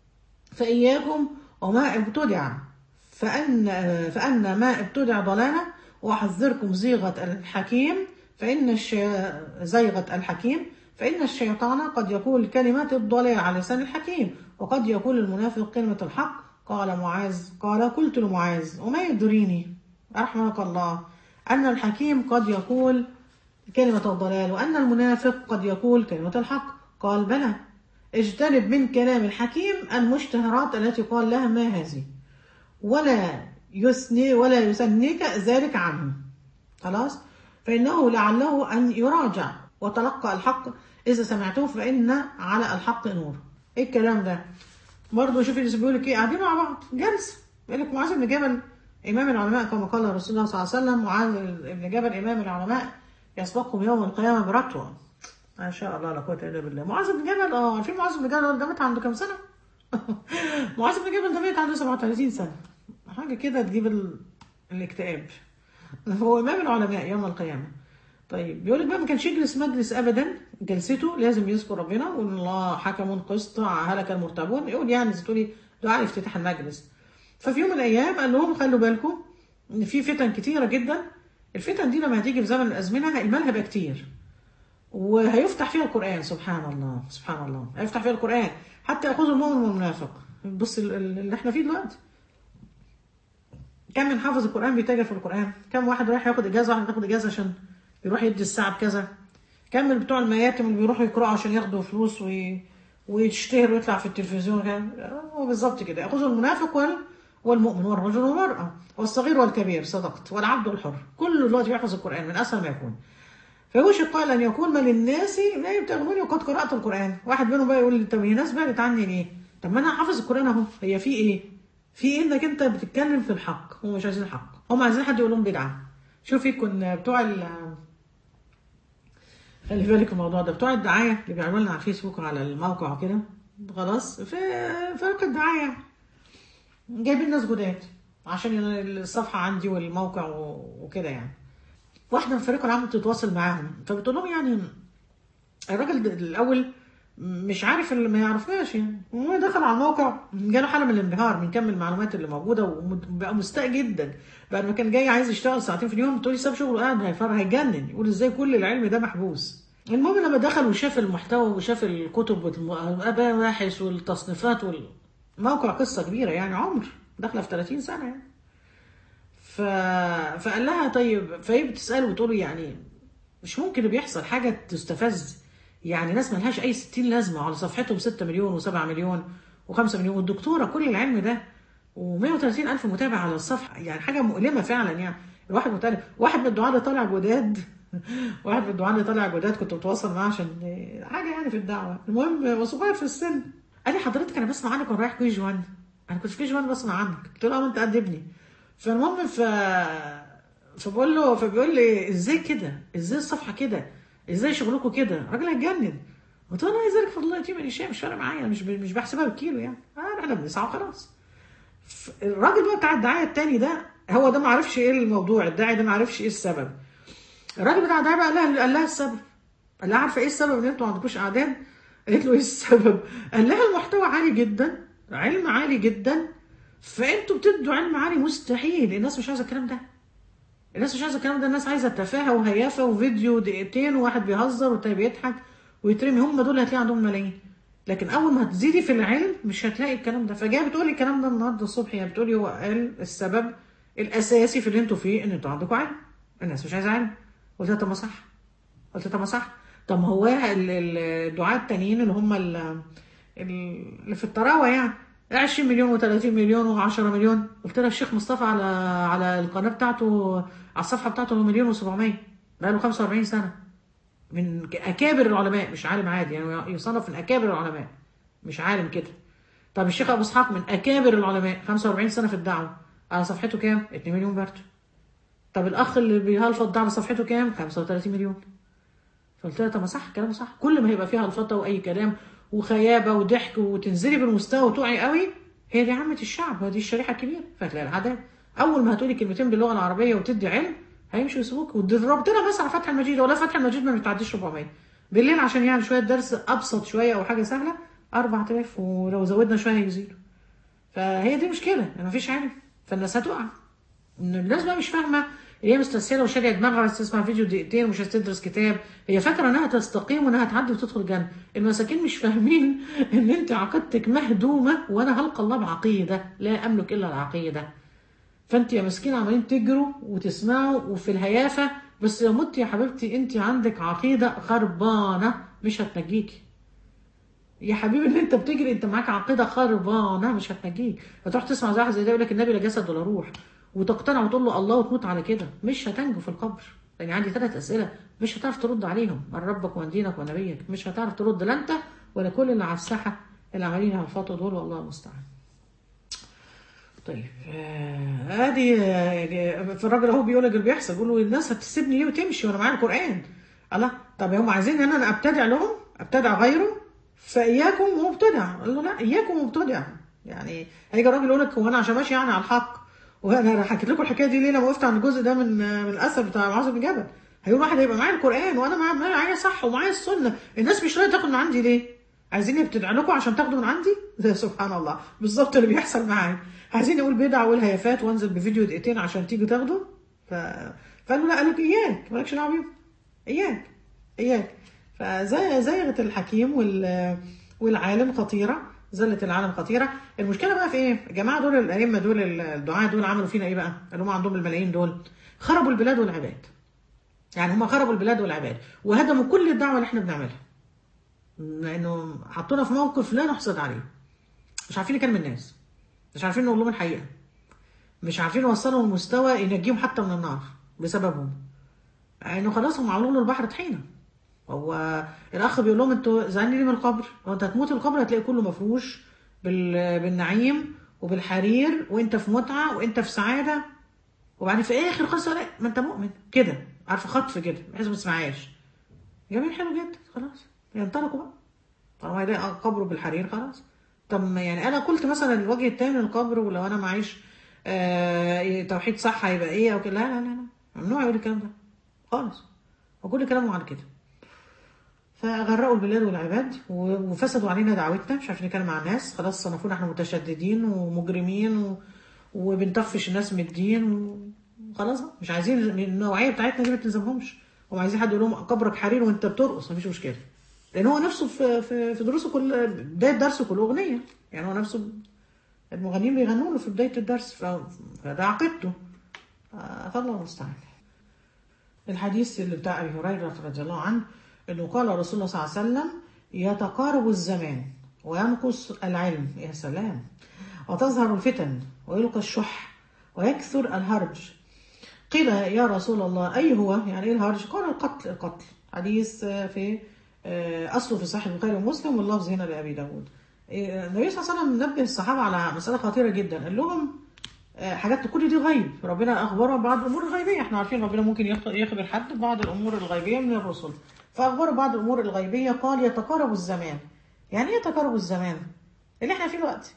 فإياكم وما ابتدع فأن, فأن ما ابتدع ضلالة وأحذركم زيغة الحكيم فإن الشي... زيغة الحكيم فإن الشيطان قد يقول كلمة الضلال على لسان الحكيم وقد يقول المنافق كلمة الحق قال معاذ قال قلت لمعاذ وما يدريني رحمك الله أن الحكيم قد يقول كلمة الضلال وأن المنافق قد يقول كلمة الحق قال بلى اجتنب من كلام الحكيم المشتهرات التي قال لها ما هذه ولا يثني ولا يثنيك ذلك عنه خلاص فإنه لعله أن يراجع وتلقى الحق إذا سمعته فإن على الحق نور إيه الكلام ده برضه شوفي اللي بيقول لك إيه قاعدين مع بعض جلسة يقول لك معاذ بن جبل إمام العلماء كما قال رسول الله صلى الله عليه وسلم معاذ بن جبل إمام العلماء يسبقهم يوم القيامة برتوة ما شاء الله لا قوة إلا بالله معاذ بن جبل اه عارفين معاذ بن جبل ده مات عنده كام سنة؟ معاذ بن جبل ده مات عنده 37 سنة حاجة كده تجيب ال... الاكتئاب هو إمام العلماء يوم القيامة طيب بيقول لك بقى ما كانش يجلس مجلس ابدا جلسته لازم يذكر ربنا وان الله حكم قسط هلك المرتابون يقول يعني زي تقولي دعاء افتتاح المجلس ففي يوم من الايام قال لهم خلوا بالكم ان في فتن كتيره جدا الفتن دي لما هتيجي في زمن الازمنه المال هيبقى كتير وهيفتح فيها القران سبحان الله سبحان الله هيفتح فيها القران حتى ياخذ المؤمن والمنافق بص اللي احنا فيه دلوقتي كم من حافظ القران بيتاجر في القران كم واحد رايح ياخد اجازه واحد ياخد اجازه عشان يروح يدي الساعه بكذا كم من بتوع المياتم اللي بيروحوا يقرأوا عشان ياخدوا فلوس وي... ويشتهر ويطلع في التلفزيون كان هو بالظبط كده ياخذ المنافق وال... والمؤمن والرجل والمرأة والصغير والكبير صدقت والعبد والحر كل دلوقتي بيحفظ القرآن من أسهل ما يكون فيوشك قال أن يكون ما للناس لا يبتغوني وقد قرأت القرآن واحد منهم بقى يقول لي طب هي ناس بعدت عني ليه؟ طب ما أنا حافظ القرآن أهو هي في إيه؟ في إيه إنك أنت بتتكلم في الحق هم مش عايزين الحق هم عايزين حد يقول لهم بدعة شوفي كنا بتوع ال خلي بالك الموضوع ده بتوع الدعايه اللي بيعملوا لنا على الفيسبوك وعلى الموقع وكده خلاص في فرق الدعايه جايبين ناس جداد عشان الصفحه عندي والموقع وكده يعني واحده من الفريق العام بتتواصل معاهم فبتقول لهم يعني الراجل الاول مش عارف اللي ما يعرفناش يعني هو دخل على الموقع جاله حاله من الانبهار من كم المعلومات اللي موجوده وبقى مستاء جدا بعد ما كان جاي عايز يشتغل ساعتين في اليوم تقولي ساب شغله قاعد هيفرق هيجنن يقول ازاي كل العلم ده محبوس المهم لما دخل وشاف المحتوى وشاف الكتب والمباحث والتصنيفات والموقع قصه كبيره يعني عمر داخله في 30 سنه يعني ف... فقال لها طيب فهي بتساله وتقول يعني مش ممكن اللي بيحصل حاجه تستفز يعني ناس ملهاش اي 60 لازمه على صفحتهم 6 مليون و7 مليون و5 مليون والدكتوره كل العلم ده و130 الف متابع على الصفحه يعني حاجه مؤلمه فعلا يعني الواحد متابع واحد من الدعاء اللي طالع جداد واحد من الدعاء اللي طالع جداد كنت بتواصل معاه عشان حاجه يعني في الدعوه المهم هو صغير في السن قال لي حضرتك انا بسمع عنك وانا رايح كي جي 1 انا كنت في كي جي 1 بسمع عنك قلت له اه انت قد ابني فالمهم ف فبقول له فبيقول لي ازاي كده ازاي الصفحه كده ازاي شغلكم كده الراجل هيتجنن قلت له انا ذلك فضل الله يتيم الاشياء مش فارق معايا مش مش بحسبها بالكيلو يعني آه احنا بنسعى وخلاص الراجل بقى بتاع الدعايه التاني ده هو ده ما عرفش ايه الموضوع الداعي ده ما عرفش ايه السبب الراجل بتاع الدعايه بقى قال لها قال لها السبب قال لها عارفه ايه السبب ان انتوا ما عندكوش اعداد قالت له ايه السبب قال لها المحتوى عالي جدا علم عالي جدا فانتوا بتدوا علم عالي مستحيل الناس مش عايزه الكلام ده الناس مش عايزه الكلام ده الناس عايزه تفاهه وهيافه وفيديو دقيقتين وواحد بيهزر والتاني بيضحك ويترمي هم دول هتلاقي عندهم ملايين لكن اول ما هتزيدي في العلم مش هتلاقي الكلام ده فجايه بتقولي الكلام ده النهارده الصبح يعني بتقولي هو قال السبب الاساسي في اللي انتوا فيه ان انتوا عندكم علم الناس مش عايزه علم قلت لها طب ما صح قلت لها طب ما صح طب ما هو الدعاة التانيين اللي هم اللي في الطراوه يعني 20 مليون و30 مليون و10 مليون قلت لها الشيخ مصطفى على على القناه بتاعته على الصفحه بتاعته مليون و700 بقاله 45 سنه من اكابر العلماء مش عالم عادي يعني يصنف من اكابر العلماء مش عالم كده طب الشيخ ابو اسحاق من اكابر العلماء 45 سنه في الدعوه على صفحته كام 2 مليون برضه طب الاخ اللي بيهلفط ده على صفحته كام 35 مليون فقلت لها طب ما صح كلامه صح كل ما هيبقى فيها هلفطه واي كلام وخيابه وضحك وتنزلي بالمستوى وتقعي قوي هي دي عامه الشعب هذه الشريحه الكبيره فتلاقي العدد اول ما هتقولي كلمتين باللغه العربيه وتدي علم هيمشوا يسيبوك وضربت لها بس على فتح المجيد ولا فتح المجيد ما بتعديش 400 بالليل عشان يعني شويه درس ابسط شويه او حاجه سهله 4000 ولو زودنا شويه هيزيدوا فهي دي مشكله ما فيش علم فالناس هتقع ان الناس بقى مش فاهمه هي مستسهله وشاريه دماغها عايز تسمع فيديو دقيقتين ومش هتدرس كتاب هي فاكره انها تستقيم وانها تعدي وتدخل الجنه المساكين مش فاهمين ان انت عقيدتك مهدومه وانا هلقى الله بعقيده لا املك الا العقيده فانت يا مسكين عمالين تجروا وتسمعوا وفي الهيافه بس لو مت يا حبيبتي انت عندك عقيده خربانه مش هتنجيكي يا حبيبي اللي انت بتجري انت معاك عقيده خربانه مش هتنجيك فتروح تسمع زي واحد زي ده يقول لك النبي لا جسد ولا روح وتقتنع وتقول له الله وتموت على كده مش هتنجو في القبر يعني عندي ثلاث اسئله مش هتعرف ترد عليهم من ربك ومن دينك ونبيك مش هتعرف ترد لا انت ولا كل اللي على الساحه اللي عمالين على الفتره دول والله المستعان طيب آه، ادي آه، في الراجل اهو بيقول لك اللي بيحصل بيقول له الناس هتسيبني ليه وتمشي وانا معايا القران الله طب هم عايزين ان انا ابتدع لهم ابتدع غيره فاياكم مبتدع قال له لا اياكم مبتدع يعني هيجي الراجل يقول لك هو انا عشان ماشي يعني على الحق وانا حكيت لكم الحكايه دي ليه لما وقفت عند الجزء ده من من الاثر بتاع معاذ بن جبل هيقول واحد هيبقى معايا القران وانا معايا معايا صح ومعايا السنه الناس مش راضيه تاخد من عندي ليه؟ عايزين يبتدع لكم عشان تاخدوا من عندي؟ ده سبحان الله بالظبط اللي بيحصل معايا عايزين يقول بدع واقول هيافات وانزل بفيديو دقيقتين عشان تيجوا تاخدوا ف... فقالوا لا قال لك اياك مالكش دعوه بيهم اياك اياك فزي زيغه الحكيم وال والعالم خطيره زلة العالم خطيرة المشكلة بقى في ايه؟ الجماعة دول الأئمة دول الدعاة دول عملوا فينا ايه بقى؟ اللي هم عندهم الملايين دول خربوا البلاد والعباد يعني هم خربوا البلاد والعباد وهدموا كل الدعوة اللي احنا بنعملها لأنه حطونا في موقف لا نحسد عليه مش عارفين نكلم الناس مش عارفين نقول لهم الحقيقة مش عارفين نوصلهم لمستوى ينجيهم حتى من النار بسببهم انه خلاص هم عملوا له البحر طحينه هو الاخ بيقول لهم انتوا زعلانين ليه من القبر؟ هو انت هتموت القبر هتلاقي كله مفروش بال... بالنعيم وبالحرير وانت في متعه وانت في سعاده وبعدين في اخر خالص لا ما انت مؤمن كده عارفه خطف كده بحيث ما تسمعهاش جميل حلو جدا خلاص ينطلقوا بقى طالما يلاقي قبره بالحرير خلاص طب ما يعني انا قلت مثلا الوجه التاني للقبر ولو انا معيش آه توحيد صح هيبقى ايه او كده لا لا لا لا ممنوع يقول الكلام ده خالص وكل كلامه على كده فغرقوا البلاد والعباد وفسدوا علينا دعوتنا مش عارفين نتكلم مع الناس خلاص صنفونا احنا متشددين ومجرمين و... وبنطفش الناس من الدين وخلاص مش عايزين النوعيه بتاعتنا دي ما تلزمهمش هم عايزين حد يقول لهم قبرك حرير وانت بترقص مفيش مشكله لان هو نفسه في في, في دروسه كل بدايه درسه كله اغنيه يعني هو نفسه المغنيين بيغنوا له في بدايه الدرس ف... فده عقيدته فالله المستعان الحديث اللي بتاع ابي هريره رضي الله عنه انه قال رسول الله صلى الله عليه وسلم يتقارب الزمان وينقص العلم يا سلام وتظهر الفتن ويلقى الشح ويكثر الهرج قيل يا رسول الله اي هو يعني ايه الهرج قال القتل القتل حديث في اصله في صحيح البخاري ومسلم واللفظ هنا لابي داود النبي صلى الله عليه وسلم نبه الصحابه على مساله خطيره جدا قال لهم حاجات كل دي غيب ربنا اخبرهم بعض الامور الغيبيه احنا عارفين ربنا ممكن يخبر حد ببعض الامور الغيبيه من الرسل فاخبروا بعض الامور الغيبيه قال يتقارب الزمان يعني ايه يتقارب الزمان اللي احنا فيه دلوقتي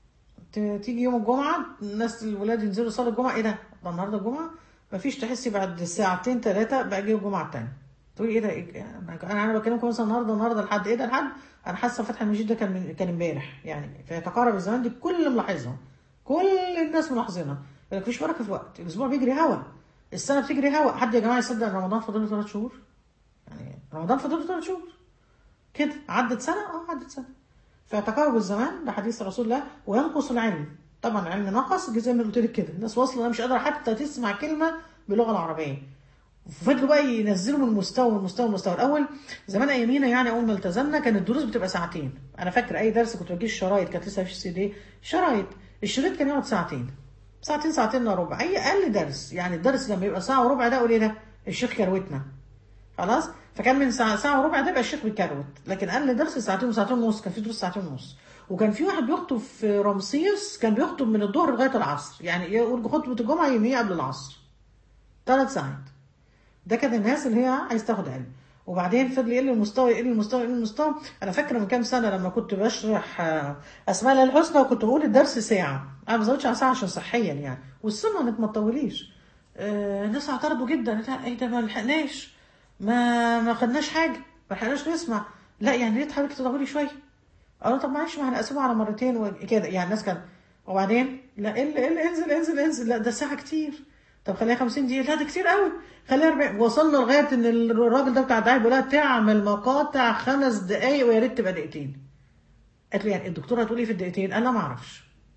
تيجي يوم الجمعه الناس الولاد ينزلوا يصلوا الجمعه ايه ده النهارده الجمعه مفيش تحسي بعد ساعتين ثلاثه بقى جه الجمعه الثانيه تقولي ايه ده إيه؟ انا انا بكلمكم مثلا النهارده النهارده لحد ايه ده لحد انا حاسه فتح المجيد ده كان من كان امبارح يعني فيتقارب الزمان دي كل ملاحظها كل الناس ملاحظينها مفيش بركه في الوقت الاسبوع بيجري هوا السنه بتجري هوا حد يا جماعه يصدق ان رمضان فاضل له ثلاث شهور يعني رمضان فاضل له ثلاث شهور كده عدت سنه اه عدت سنه فيتقارب الزمان ده حديث رسول الله وينقص العلم طبعا العلم نقص زي ما قلت لك كده الناس واصله انا مش قادره حتى تسمع كلمه باللغه العربيه فضلوا بقى ينزلوا من مستوى المستوى المستوى الاول زمان ايامينا يعني اول ما التزمنا كانت الدروس بتبقى ساعتين انا فاكر اي درس كنت بجيب الشرايط كانت لسه في سي دي شرايط الشريط كان يقعد ساعتين ساعتين ساعتين الا ربع اي اقل درس يعني الدرس لما يبقى ساعه وربع ده اقول ايه ده الشيخ كروتنا خلاص فكان من ساعه ساعه وربع ده يبقى الشيخ بيكروت لكن اقل درس ساعتين وساعتين ونص كان في دروس ساعتين ونص وكان في واحد بيخطب في رمسيس كان بيخطب من الظهر لغايه العصر يعني يقول خطبه الجمعه يوميه قبل العصر ثلاث ساعات ده كان الناس اللي هي عايز تاخد علم وبعدين فضل يقل المستوى يقل المستوى يقل المستوى انا فاكره من كام سنه لما كنت بشرح اسماء الله الحسنى وكنت بقول الدرس ساعه انا ما بزودش على ساعه عشان صحيا يعني والسنه انك ما تطوليش آه الناس اعترضوا جدا لا ايه ده ما لحقناش ما ما خدناش حاجه ما لحقناش نسمع لا يعني ليه حضرتك تطولي شويه قالوا طب معلش ما هنقسمها على مرتين وكده يعني الناس كان وبعدين لا ال ال انزل انزل انزل لا ده ساعه كتير طب خليها 50 دقيقه لا ده كتير قوي خليها 40 وصلنا لغايه ان الراجل ده بتاع الدعايه بيقول لها تعمل مقاطع خمس دقائق ويا ريت تبقى دقيقتين قالت لي يعني الدكتوره هتقول ايه في الدقيقتين؟ قال لا ما اعرفش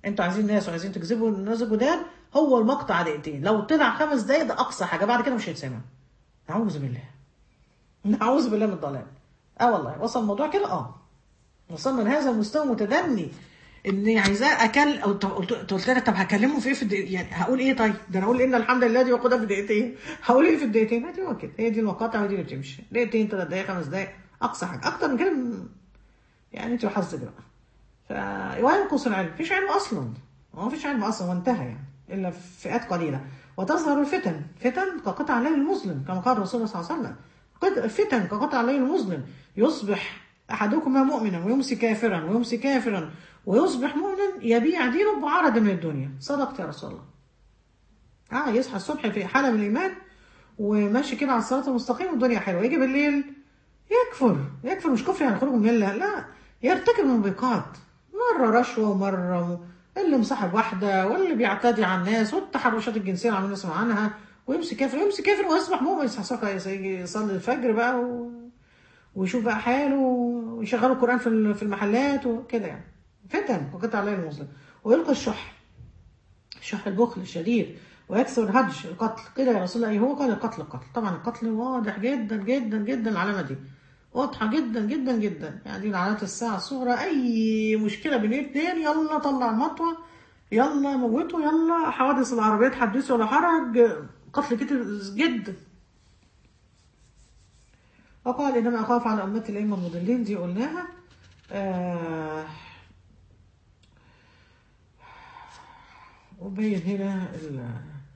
انتوا عايزين ناس وعايزين تجذبوا الناس الجداد هو المقطع دقيقتين لو طلع خمس دقايق ده اقصى حاجه بعد كده مش هيتسمع نعوذ بالله نعوذ بالله من الضلال اه والله وصل الموضوع كده اه وصلنا لهذا المستوى متدني اني عايزاه اكل او ط- قلت قلت لها طب هكلمه في ايه في الدقيقة يعني هقول ايه طيب ده انا اقول ان الحمد لله دي واخدها في دقيقتين هقول ايه في الدقيقتين هاتي هو كده هي دي المقاطع ودي اللي بتمشي دقيقتين ثلاث دقايق خمس دقايق اقصى حاجه اكتر من كده م- يعني انت وحظك بقى ف وينقص العلم مفيش علم اصلا هو مفيش علم اصلا وانتهى يعني الا في فئات قليله وتظهر الفتن فتن كقطع الليل المظلم كما قال الرسول صلى الله عليه وسلم قد- فتن كقطع الليل المظلم يصبح احدكما مؤمنا ويمسي كافرا ويمسي كافرا ويصبح مؤمنا يبيع دينه بعرض من الدنيا صدقت يا رسول الله اه يصحى الصبح في حاله من الايمان وماشي كده على الصراط المستقيم والدنيا حلوه يجي بالليل يكفر يكفر مش كفر يعني خروج من المله لا يرتكب الموبقات مره رشوه ومره م... اللي مصاحب واحده واللي بيعتدي على الناس والتحرشات الجنسيه اللي عمالين نسمع عنها ويمسك كافر يمسك كافر ويصبح مؤمن يصحى الصبح يجي يصلي الفجر بقى و... ويشوف بقى حاله ويشغلوا القران في ال- في المحلات وكده يعني فتن وقطع الليل المظلم ويلقي الشح شح البخل الشديد ويكثر الهدج القتل كده يا رسول الله ايه هو قال القتل القتل طبعا القتل واضح جدا جدا جدا العلامه دي واضحه جدا جدا جدا يعني دي من علامات الساعه الصغرى اي مشكله بين اتنين يلا طلع المطوه يلا موته يلا حوادث العربيات حدث ولا حرج قتل كتير جدا وقال انما اخاف على امتي الائمه المضلين دي قلناها آه وبين هنا ال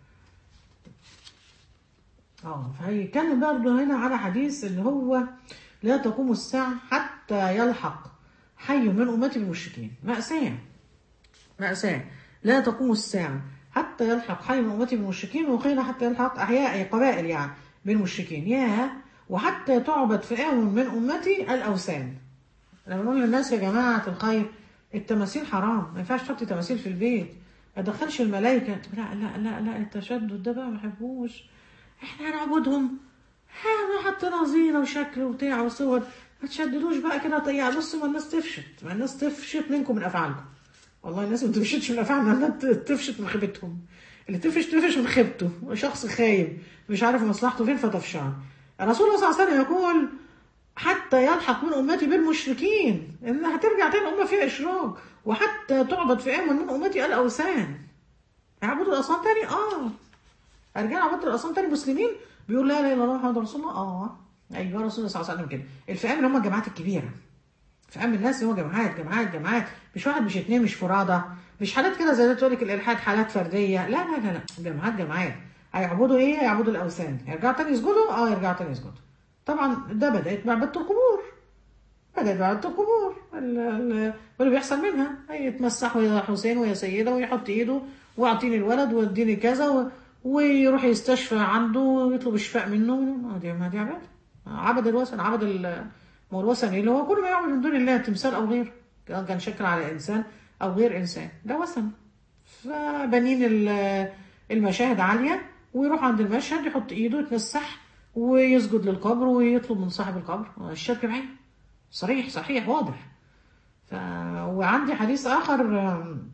اه فهيتكلم برضه هنا على حديث اللي هو لا تقوم الساعة حتى يلحق حي من أمتي بالمشركين مأساة مأساة لا تقوم الساعة حتى يلحق حي من أمتي بالمشركين وقيل حتى يلحق أحياء أي قبائل يعني بالمشركين يا وحتى تعبد فئام من أمتي الأوثان لما نقول للناس يا جماعة الخير التماثيل حرام ما ينفعش تحطي تماثيل في البيت ما تدخلش الملائكة لا لا لا لا التشدد ده بقى ما بحبوش احنا هنعبدهم ها حطينا زينة وشكل وبتاع وصور ما تشددوش بقى كده طيب بص ما الناس تفشت ما الناس تفشت منكم من افعالكم والله الناس ما تفشتش من افعالنا الناس تفشت من خيبتهم اللي تفش تفش من خيبته شخص خايب مش عارف مصلحته فين فتفشان الرسول صلى الله عليه وسلم يقول حتى يلحق من امتي بالمشركين ان هترجع تاني الامه فيها اشراك وحتى تعبد فئام من امتي الاوثان يعبدوا الاصنام تاني اه ارجع عبدوا الاصنام تاني مسلمين بيقول لا اله الا الله محمد رسول الله اه ايوه رسول الله صلى الله عليه وسلم كده الفئام اللي هم الجماعات الكبيره فئام الناس اللي هو جماعات جماعات جماعات مش واحد مش اتنين مش فرادى مش حالات كده زي تقول لك الالحاد حالات فرديه لا لا لا لا جماعات جماعات هيعبدوا ايه؟ هيعبدوا الاوثان يرجعوا تاني يسجدوا؟ اه يرجعوا تاني يسجدوا طبعا ده بدات بعباده القبور بدات بعباده القبور ال- ال- واللي بيحصل منها يتمسح ويا حسين ويا سيده ويحط ايده واعطيني الولد واديني كذا و... ويروح يستشفى عنده ويطلب الشفاء منه ما دي ما دي عباده عبد الوثن عبد ال ما هو الوثن اللي هو كل ما يعبد من دون الله تمثال او غيره كان شكل على انسان او غير انسان ده وثن فبنين ال- المشاهد عاليه ويروح عند المشهد يحط ايده يتمسح ويسجد للقبر ويطلب من صاحب القبر الشرك بعين صريح صحيح واضح ف... وعندي حديث اخر آم،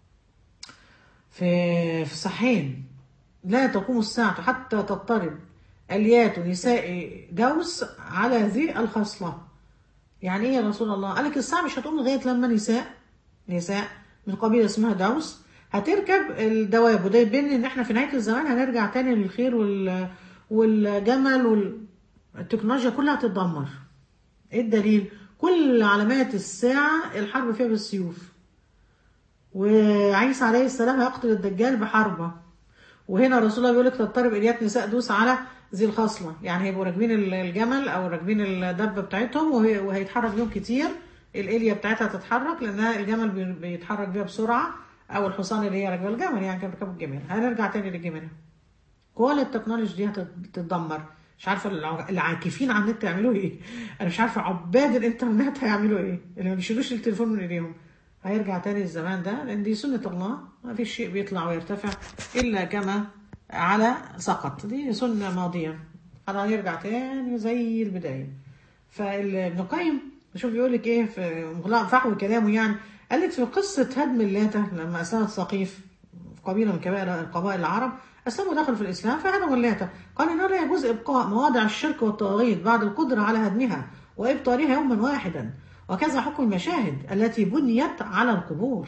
في في صحيحين لا تقوم الساعة حتى تضطرب اليات نساء دوس على ذي الخصلة يعني ايه يا رسول الله قال لك الساعة مش هتقوم لغاية لما نساء نساء من قبيلة اسمها دوس هتركب الدواب وده يبين ان احنا في نهاية الزمان هنرجع تاني للخير وال والجمل والتكنولوجيا كلها هتتدمر ايه الدليل كل علامات الساعة الحرب فيها بالسيوف وعيسى عليه السلام هيقتل الدجال بحربة وهنا رسول الله بيقول لك تضطرب اليات نساء دوس على ذي الخصلة يعني هيبقوا راكبين الجمل او راكبين الدبة بتاعتهم وهي- وهيتحرك بيهم كتير الاليا بتاعتها تتحرك لانها الجمل بي- بيتحرك بيها بسرعة او الحصان اللي هي راكبه الجمل يعني كانوا بيركبوا الجمال هنرجع تاني للجمال كل التكنولوجي دي هتتدمر مش عارفه الع- العاكفين على النت يعملوا ايه انا مش عارفه عباد الانترنت هيعملوا ايه اللي ما بيشيلوش التليفون من ايديهم هيرجع تاني الزمان ده لان دي سنه الله ما فيش شيء بيطلع ويرتفع الا كما على سقط دي سنه ماضيه انا هيرجع تاني زي البدايه فابن القيم شوف بيقول لك ايه في مغلاق فحوى كلامه يعني قال لك في قصة هدم اللاتة لما أسلمت ثقيف قبيلة من كبائر قبائل العرب أسلموا دخلوا في الإسلام فهدموا اللاتة قال إنه لا يجوز إبقاء مواضع الشرك والطواغيت بعد القدرة على هدمها وإبطالها يوما واحدا وكذا حكم المشاهد التي بنيت على القبور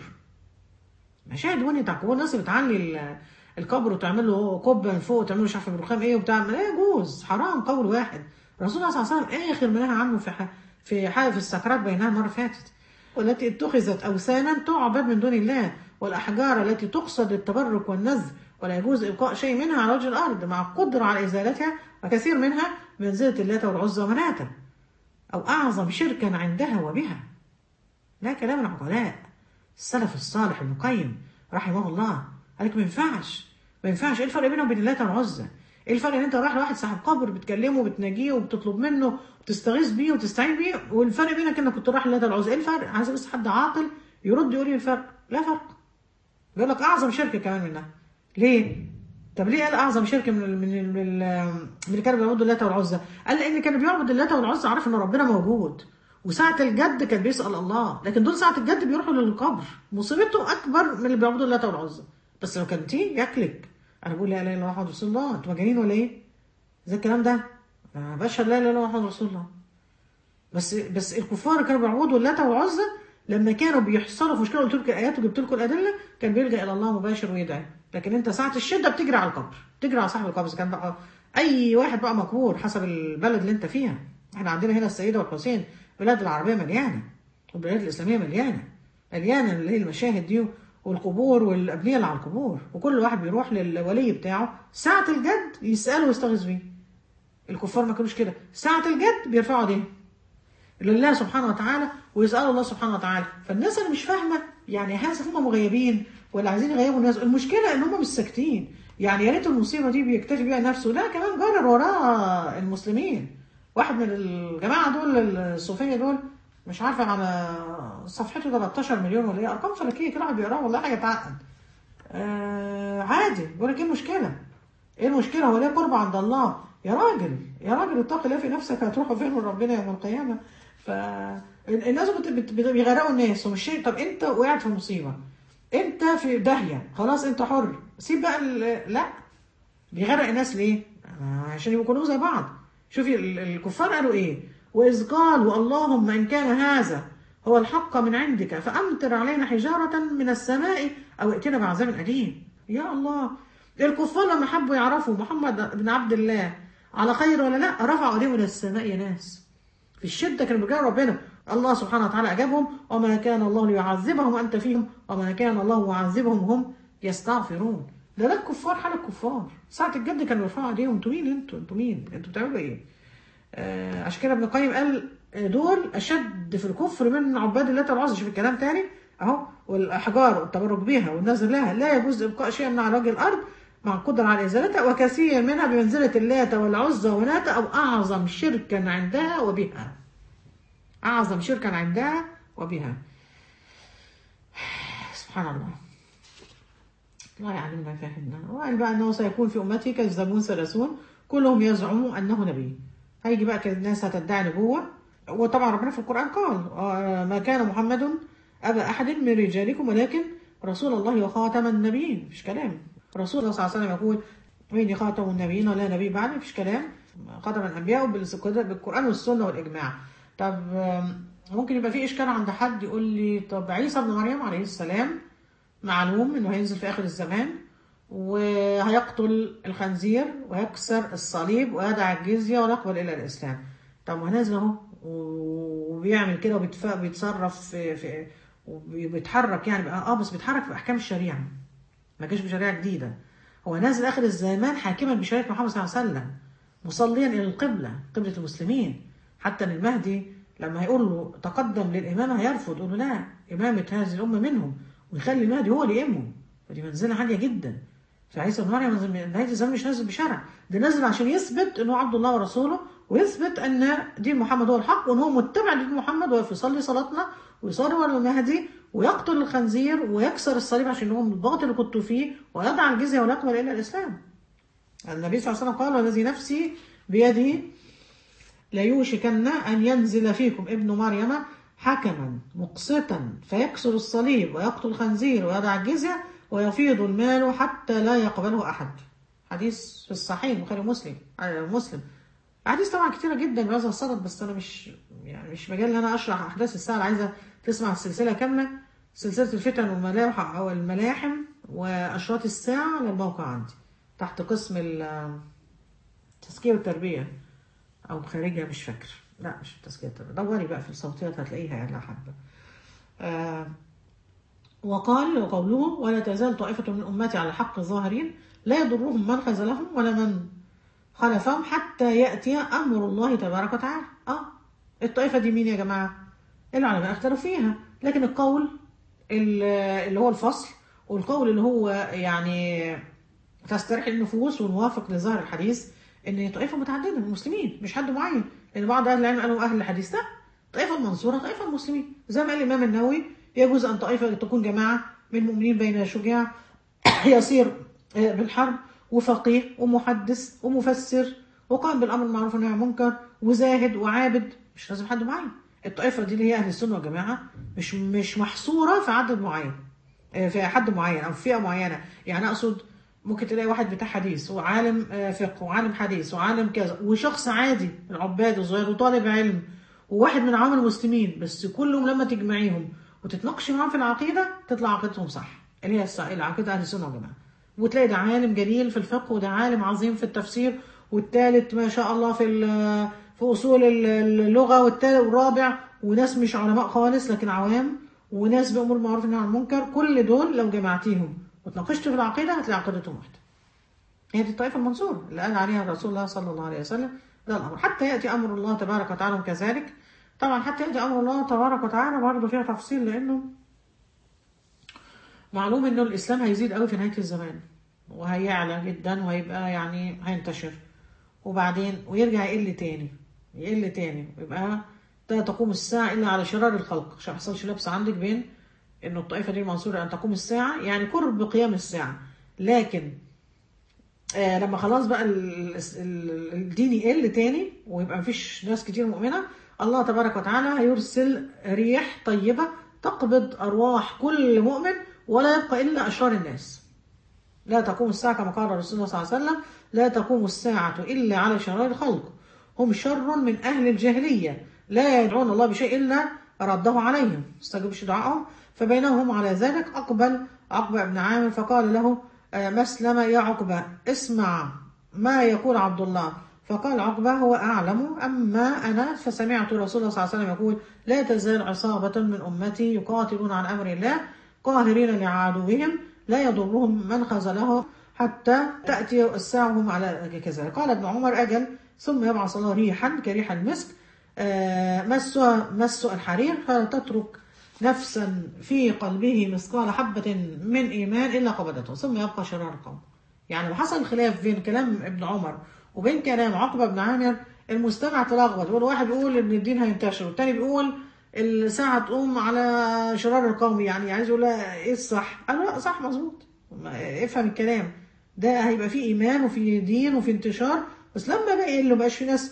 مشاهد بنيت على القبور الناس بتعلي ال- القبر وتعمل له قبه من فوق وتعمل له مش عارفه بالرخام ايه وبتاع لا يجوز حرام قول واحد الرسول صلى الله عليه وسلم اخر ما نهى عنه في ح- في حاجه في السكرات بينها المره اللي فاتت والتي اتخذت اوثانا تعبد من دون الله والاحجار التي تقصد للتبرك والنذر ولا يجوز ابقاء شيء منها على وجه الارض مع القدره على ازالتها وكثير منها بمنزله اللات والعزى ومناته او اعظم شركا عندها وبها لا كلام العقلاء السلف الصالح ابن القيم رحمه الله قال لك ما ينفعش ما ينفعش ايه الفرق بينه وبين اللات والعزى؟ ايه الفرق ان انت رايح لواحد صاحب قبر بتكلمه وبتناجيه وبتطلب منه وتستغيث بيه وتستعين بيه والفرق بينك انك كنت رايح للات والعزى ايه الفرق؟ عايز بس حد عاقل يرد يقول لي الفرق لا فرق بيقول لك اعظم شركه كمان منها ليه؟ طب ليه قال اعظم شركه من ال من ال من, ال من اللي كانوا بيعبدوا اللات والعزى؟ قال لان كانوا بيعبد اللات والعزى عارف ان ربنا موجود وساعة الجد كان بيسأل الله لكن دول ساعة الجد بيروحوا للقبر مصيبته أكبر من اللي بيعبدوا اللات والعزى بس لو كان تي ياكلك أنا بقول لا إله إلا الله محمد رسول الله أنتوا مجانين ولا إيه؟ زي الكلام ده أنا بشهد لا إله إلا الله محمد رسول الله بس بس الكفار اللي كانوا بيعبدوا اللات والعزى لما كانوا بيحصلوا في مشكله قلت لكم الايات وجبت لكم الادله كان بيلجا الى الله مباشر ويدعي لكن انت ساعه الشده بتجري على القبر تجري على صاحب القبر إذا كان بقى اي واحد بقى مقبور حسب البلد اللي انت فيها احنا عندنا هنا السيده والحسين بلاد العربيه مليانه والبلاد الاسلاميه مليانه مليانه اللي هي المشاهد دي والقبور والابنيه اللي على القبور وكل واحد بيروح للولي بتاعه ساعه الجد يساله ويستغيث بيه الكفار ما كانوش كده ساعه الجد بيرفعوا ايديهم لله سبحانه وتعالى ويسألوا الله سبحانه وتعالى فالناس اللي مش فاهمة يعني هذا هم مغيبين ولا عايزين يغيبوا الناس المشكلة ان هم مش ساكتين يعني يا ريت المصيبة دي بيكتفي بيها نفسه لا كمان جرر وراه المسلمين واحد من الجماعة دول الصوفية دول مش عارفة على صفحته 13 مليون ولا ايه ارقام فلكية كده واحد بيقراها والله حاجة تعقد آه عادي بيقول لك ايه المشكلة؟ ايه المشكلة هو ليه قرب عند الله؟ يا راجل يا راجل اتق الله في نفسك هتروحوا فين من ربنا يوم القيامة؟ فالناس بت- بت- بت- بيغرقوا الناس ومش شيء طب انت وقعت في مصيبة انت في داهية خلاص انت حر سيب بقى ال- لا بيغرق الناس ليه؟ آه، عشان يبقوا كلهم زي بعض شوفي ال- الكفار قالوا ايه؟ وإذ قالوا اللهم إن كان هذا هو الحق من عندك فأمطر علينا حجارة من السماء أو ائتنا بعذاب أليم يا الله الكفار لما حبوا يعرفوا محمد بن عبد الله على خير ولا لا رفعوا ايديهم الى السماء يا ناس في الشده كانوا بيجاوبوا ربنا الله سبحانه وتعالى اجابهم وما كان الله ليعذبهم وانت فيهم وما كان الله معذبهم وهم يستغفرون ده ده الكفار حال الكفار ساعة الجد كانوا بيرفعوا ايديهم انتوا مين انتوا انتوا مين انتوا بتعملوا ايه آه عشان كده ابن القيم قال آه، دول اشد في الكفر من عباد الله العظيم شوف الكلام تاني اهو والاحجار والتبرك بها والنذر لها لا يجوز ابقاء شيء من على وجه الارض مع القدرة على ازالتها وكثير منها بمنزلة اللات والعزى وناتا او اعظم شركا عندها وبها اعظم شركا عندها وبها سبحان الله الله يعلمنا فهمنا وقال بقى انه سيكون في امتي كذابون ثلاثون كلهم يزعموا انه نبي هيجي بقى كده الناس هتدعي نبوه وطبعا ربنا في القران قال آه، ما كان محمد ابا احد من رجالكم ولكن رسول الله وخاتم النبيين مفيش كلام رسول الله صلى الله عليه وسلم يقول وإني خاتم النبيين ولا نبي بعد مفيش كلام خاتم الانبياء وبال- بالقران والسنه والاجماع طب آم، ممكن يبقى في اشكال عند حد يقول لي طب عيسى ابن مريم عليه السلام معلوم انه هينزل في اخر الزمان وهيقتل الخنزير ويكسر الصليب ويدع الجزيه ويقبل الى الاسلام طب ما نازل اهو وبيعمل كده وبيتف- وبيتصرف في, في وبيتحرك يعني بقى اه بس بيتحرك في احكام الشريعه ما جاش بشريعه جديده هو نازل اخر الزمان حاكما بشريعه محمد صلى الله عليه وسلم مصليا الى القبله قبله المسلمين حتى ان المهدي لما هيقول له تقدم للامامه هيرفض يقول له لا امامه هذه الامه منهم ويخلي المهدي هو اللي يأمهم فدي منزله عاليه جدا فعيسى بن مريم نازل- نهايه الزمان مش نازل بشرع ده نازل عشان يثبت انه عبد الله ورسوله ويثبت ان دين محمد هو الحق وان هو متبع لدين محمد ويقف يصلي صلاتنا ويصلي ورا المهدي ويقتل الخنزير ويكسر الصليب عشان هو من الباطل اللي كنتوا فيه ويدع الجزيه ويقبل الى الاسلام. النبي صلى الله عليه وسلم قال والذي نفسي بيده ليوشكن أن ينزل فيكم ابن مريم حكما مقسطا فيكسر الصليب ويقتل الخنزير ويضع الجزية ويفيض المال حتى لا يقبله أحد حديث في الصحيح البخاري ومسلم آه، مسلم أحاديث طبعا كتيرة جدا بهذا الصدد بس أنا مش يعني مش مجال إن أنا أشرح أحداث الساعة عايزة تسمع السلسلة كاملة سلسلة الفتن والملاحم أو الملاحم وأشراط الساعة للموقع عندي تحت قسم ال- التزكية والتربية أو خارجها مش فاكر لا مش التزكية والتربية دوري بقى في الصوتيات هتلاقيها يعني لو حابة آه وقال وقوله ولا تزال طائفة من أمتي على الحق الظاهرين لا يضرهم من خذلهم ولا من خلفهم حتى يأتي أمر الله تبارك وتعالى آه الطائفة دي مين يا جماعة العلماء اختلفوا فيها لكن القول ال- اللي هو الفصل والقول اللي هو يعني تستريح النفوس ونوافق لظاهر الحديث ان طائفه متعدده من المسلمين مش حد معين لان بعض اهل العلم قالوا اهل الحديث لا طائفه المنصوره طائفه المسلمين زي ما قال الامام النووي يجوز ان طائفه تكون جماعه من المؤمنين بين شجاع يصير آه، بالحرب وفقيه ومحدث ومفسر وقام بالامر بالمعروف والنهي عن المنكر وزاهد وعابد مش لازم حد معين الطائفه دي اللي هي اهل السنه والجماعه مش مش محصوره في عدد معين آه، في حد معين او فئه معينه يعني اقصد ممكن تلاقي واحد بتاع حديث وعالم آه، فقه وعالم حديث وعالم كذا وشخص عادي العباد الصغير وطالب علم وواحد من عوام المسلمين بس كلهم لما تجمعيهم وتتناقشي معاهم في العقيده تطلع عقيدتهم صح اللي هي الص- العقيده اهل السنه والجماعه وتلاقي ده عالم جليل في الفقه وده عالم عظيم في التفسير والثالث ما شاء الله في ال- في اصول ال- اللغه والثالث والرابع وناس مش علماء خالص لكن عوام وناس بامور المعروف والنهي عن المنكر كل دول لو جمعتيهم وتناقشتوا في العقيده هتلاقي عقيدتهم واحده هي دي الطائفة المنصورة اللي قال عليها رسول الله صلى الله عليه وسلم ده الأمر حتى يأتي أمر الله تبارك وتعالى كذلك طبعا حتى يأتي أمر الله تبارك وتعالى برضه فيها تفصيل لأنه معلوم إنه الإسلام هيزيد قوي في نهاية الزمان وهيعلى جدا وهيبقى يعني هينتشر وبعدين ويرجع يقل تاني يقل تاني ويبقى لا تقوم الساعة إلا على شرار الخلق عشان ما يحصلش لبس عندك بين إنه الطائفة دي المنصورة أن تقوم الساعة يعني قرب قيام الساعة لكن آه لما خلاص بقى ال- ال- الدين يقل تاني ويبقى مفيش ناس كتير مؤمنة الله تبارك وتعالى هيرسل ريح طيبة تقبض أرواح كل مؤمن ولا يبقى إلا أشرار الناس لا تقوم الساعة كما قال رسول الله صلى الله عليه وسلم لا تقوم الساعة إلا على شرار الخلق هم شر من أهل الجاهلية لا يدعون الله بشيء إلا رده عليهم استجبش دعائهم فبينهم على ذلك أقبل عقبة بن عامر فقال له آه، مسلم يا عقبة اسمع ما يقول عبد الله فقال عقبة هو أعلم أما أنا فسمعت رسول الله صلى الله عليه وسلم يقول لا تزال عصابة من أمتي يقاتلون عن أمر الله قاهرين لعدوهم لا يضرهم من خذله حتى تأتي الساعة وهم على كذلك قال ابن عمر أجل ثم يبعث الله ريحا كريح المسك آه، مسها مس الحرير فلا تترك نفسا في قلبه مثقال حبة من إيمان إلا قبضته ثم يبقى شرار القوم يعني وحصل خلاف بين كلام ابن عمر وبين كلام عقبة بن عامر المستمع تلخبط يقول واحد بيقول ان الدين هينتشر والتاني بيقول الساعة تقوم على شرار القوم يعني عايز يقول لها ايه الصح؟ قال له لا صح مظبوط ما- افهم الكلام ده هيبقى فيه ايمان وفيه دين وفيه انتشار بس لما بقى يقل مبقاش في ناس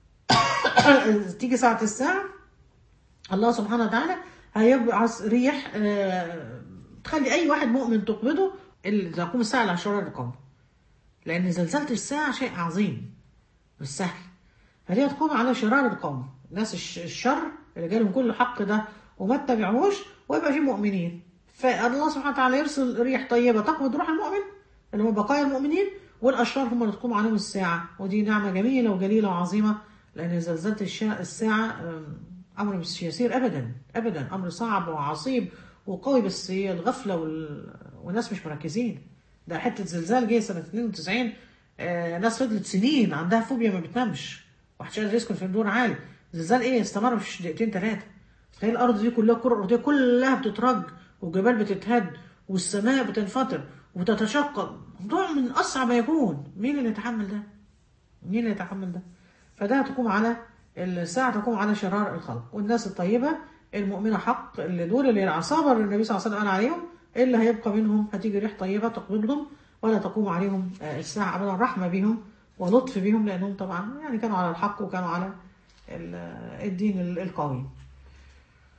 تيجي ساعة الساعة الله سبحانه وتعالى هيبعث ريح آه، تخلي اي واحد مؤمن تقبضه اللي تقوم الساعة على شرار القوم لان زلزلة الساعة شيء عظيم مش سهل فهي تقوم على شرار القوم ناس الش- الشر اللي جالهم كل حق ده وما اتبعوش ويبقى في مؤمنين فالله سبحانه وتعالى يرسل ريح طيبة تقبض روح المؤمن اللي هم بقايا المؤمنين والأشرار هم اللي تقوم عليهم الساعة ودي نعمة جميلة وجليلة وعظيمة لأن زلزلة الشا- الساعة أم، أمر مش يسير أبدا أبدا أمر صعب وعصيب وقوي بس هي الغفلة وال... والناس مش مركزين ده حتة زلزال جه سنة 92 آه ناس فضلت سنين عندها فوبيا ما بتنامش واحد قادر يسكن في دور عالي زلزال ايه استمر مش دقيقتين ثلاثة تخيل الأرض دي كلها الكرة الأرضية كلها بتترج والجبال بتتهد والسماء بتنفطر وتتشقق موضوع من أصعب ما يكون مين اللي يتحمل ده؟ مين اللي يتحمل ده؟ فده تقوم على الساعة تقوم على شرار الخلق والناس الطيبة المؤمنة حق اللي دول اللي العصابة اللي النبي صلى الله عليه وسلم قال عليهم اللي هيبقى منهم هتيجي ريح طيبة تقبضهم ولا تقوم عليهم آه، الساعة أبدا رحمة بهم ولطف بهم لأنهم طبعا يعني كانوا على الحق وكانوا على ال- الدين ال- القوي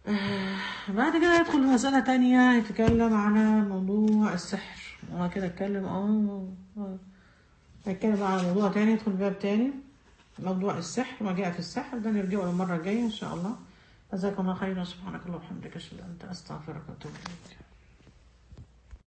آه، بعد كده يدخل في مسألة تانية يتكلم على موضوع السحر هو كده اتكلم اه آه. هيتكلم على موضوع تاني يدخل باب تاني موضوع السحر ما جاء في السحر ده نرجعه المرة الجاية إن شاء الله جزاكم الله خيرا سبحانك اللهم وبحمدك أشهد أن لا إله إلا أنت أستغفرك وأتوب إليك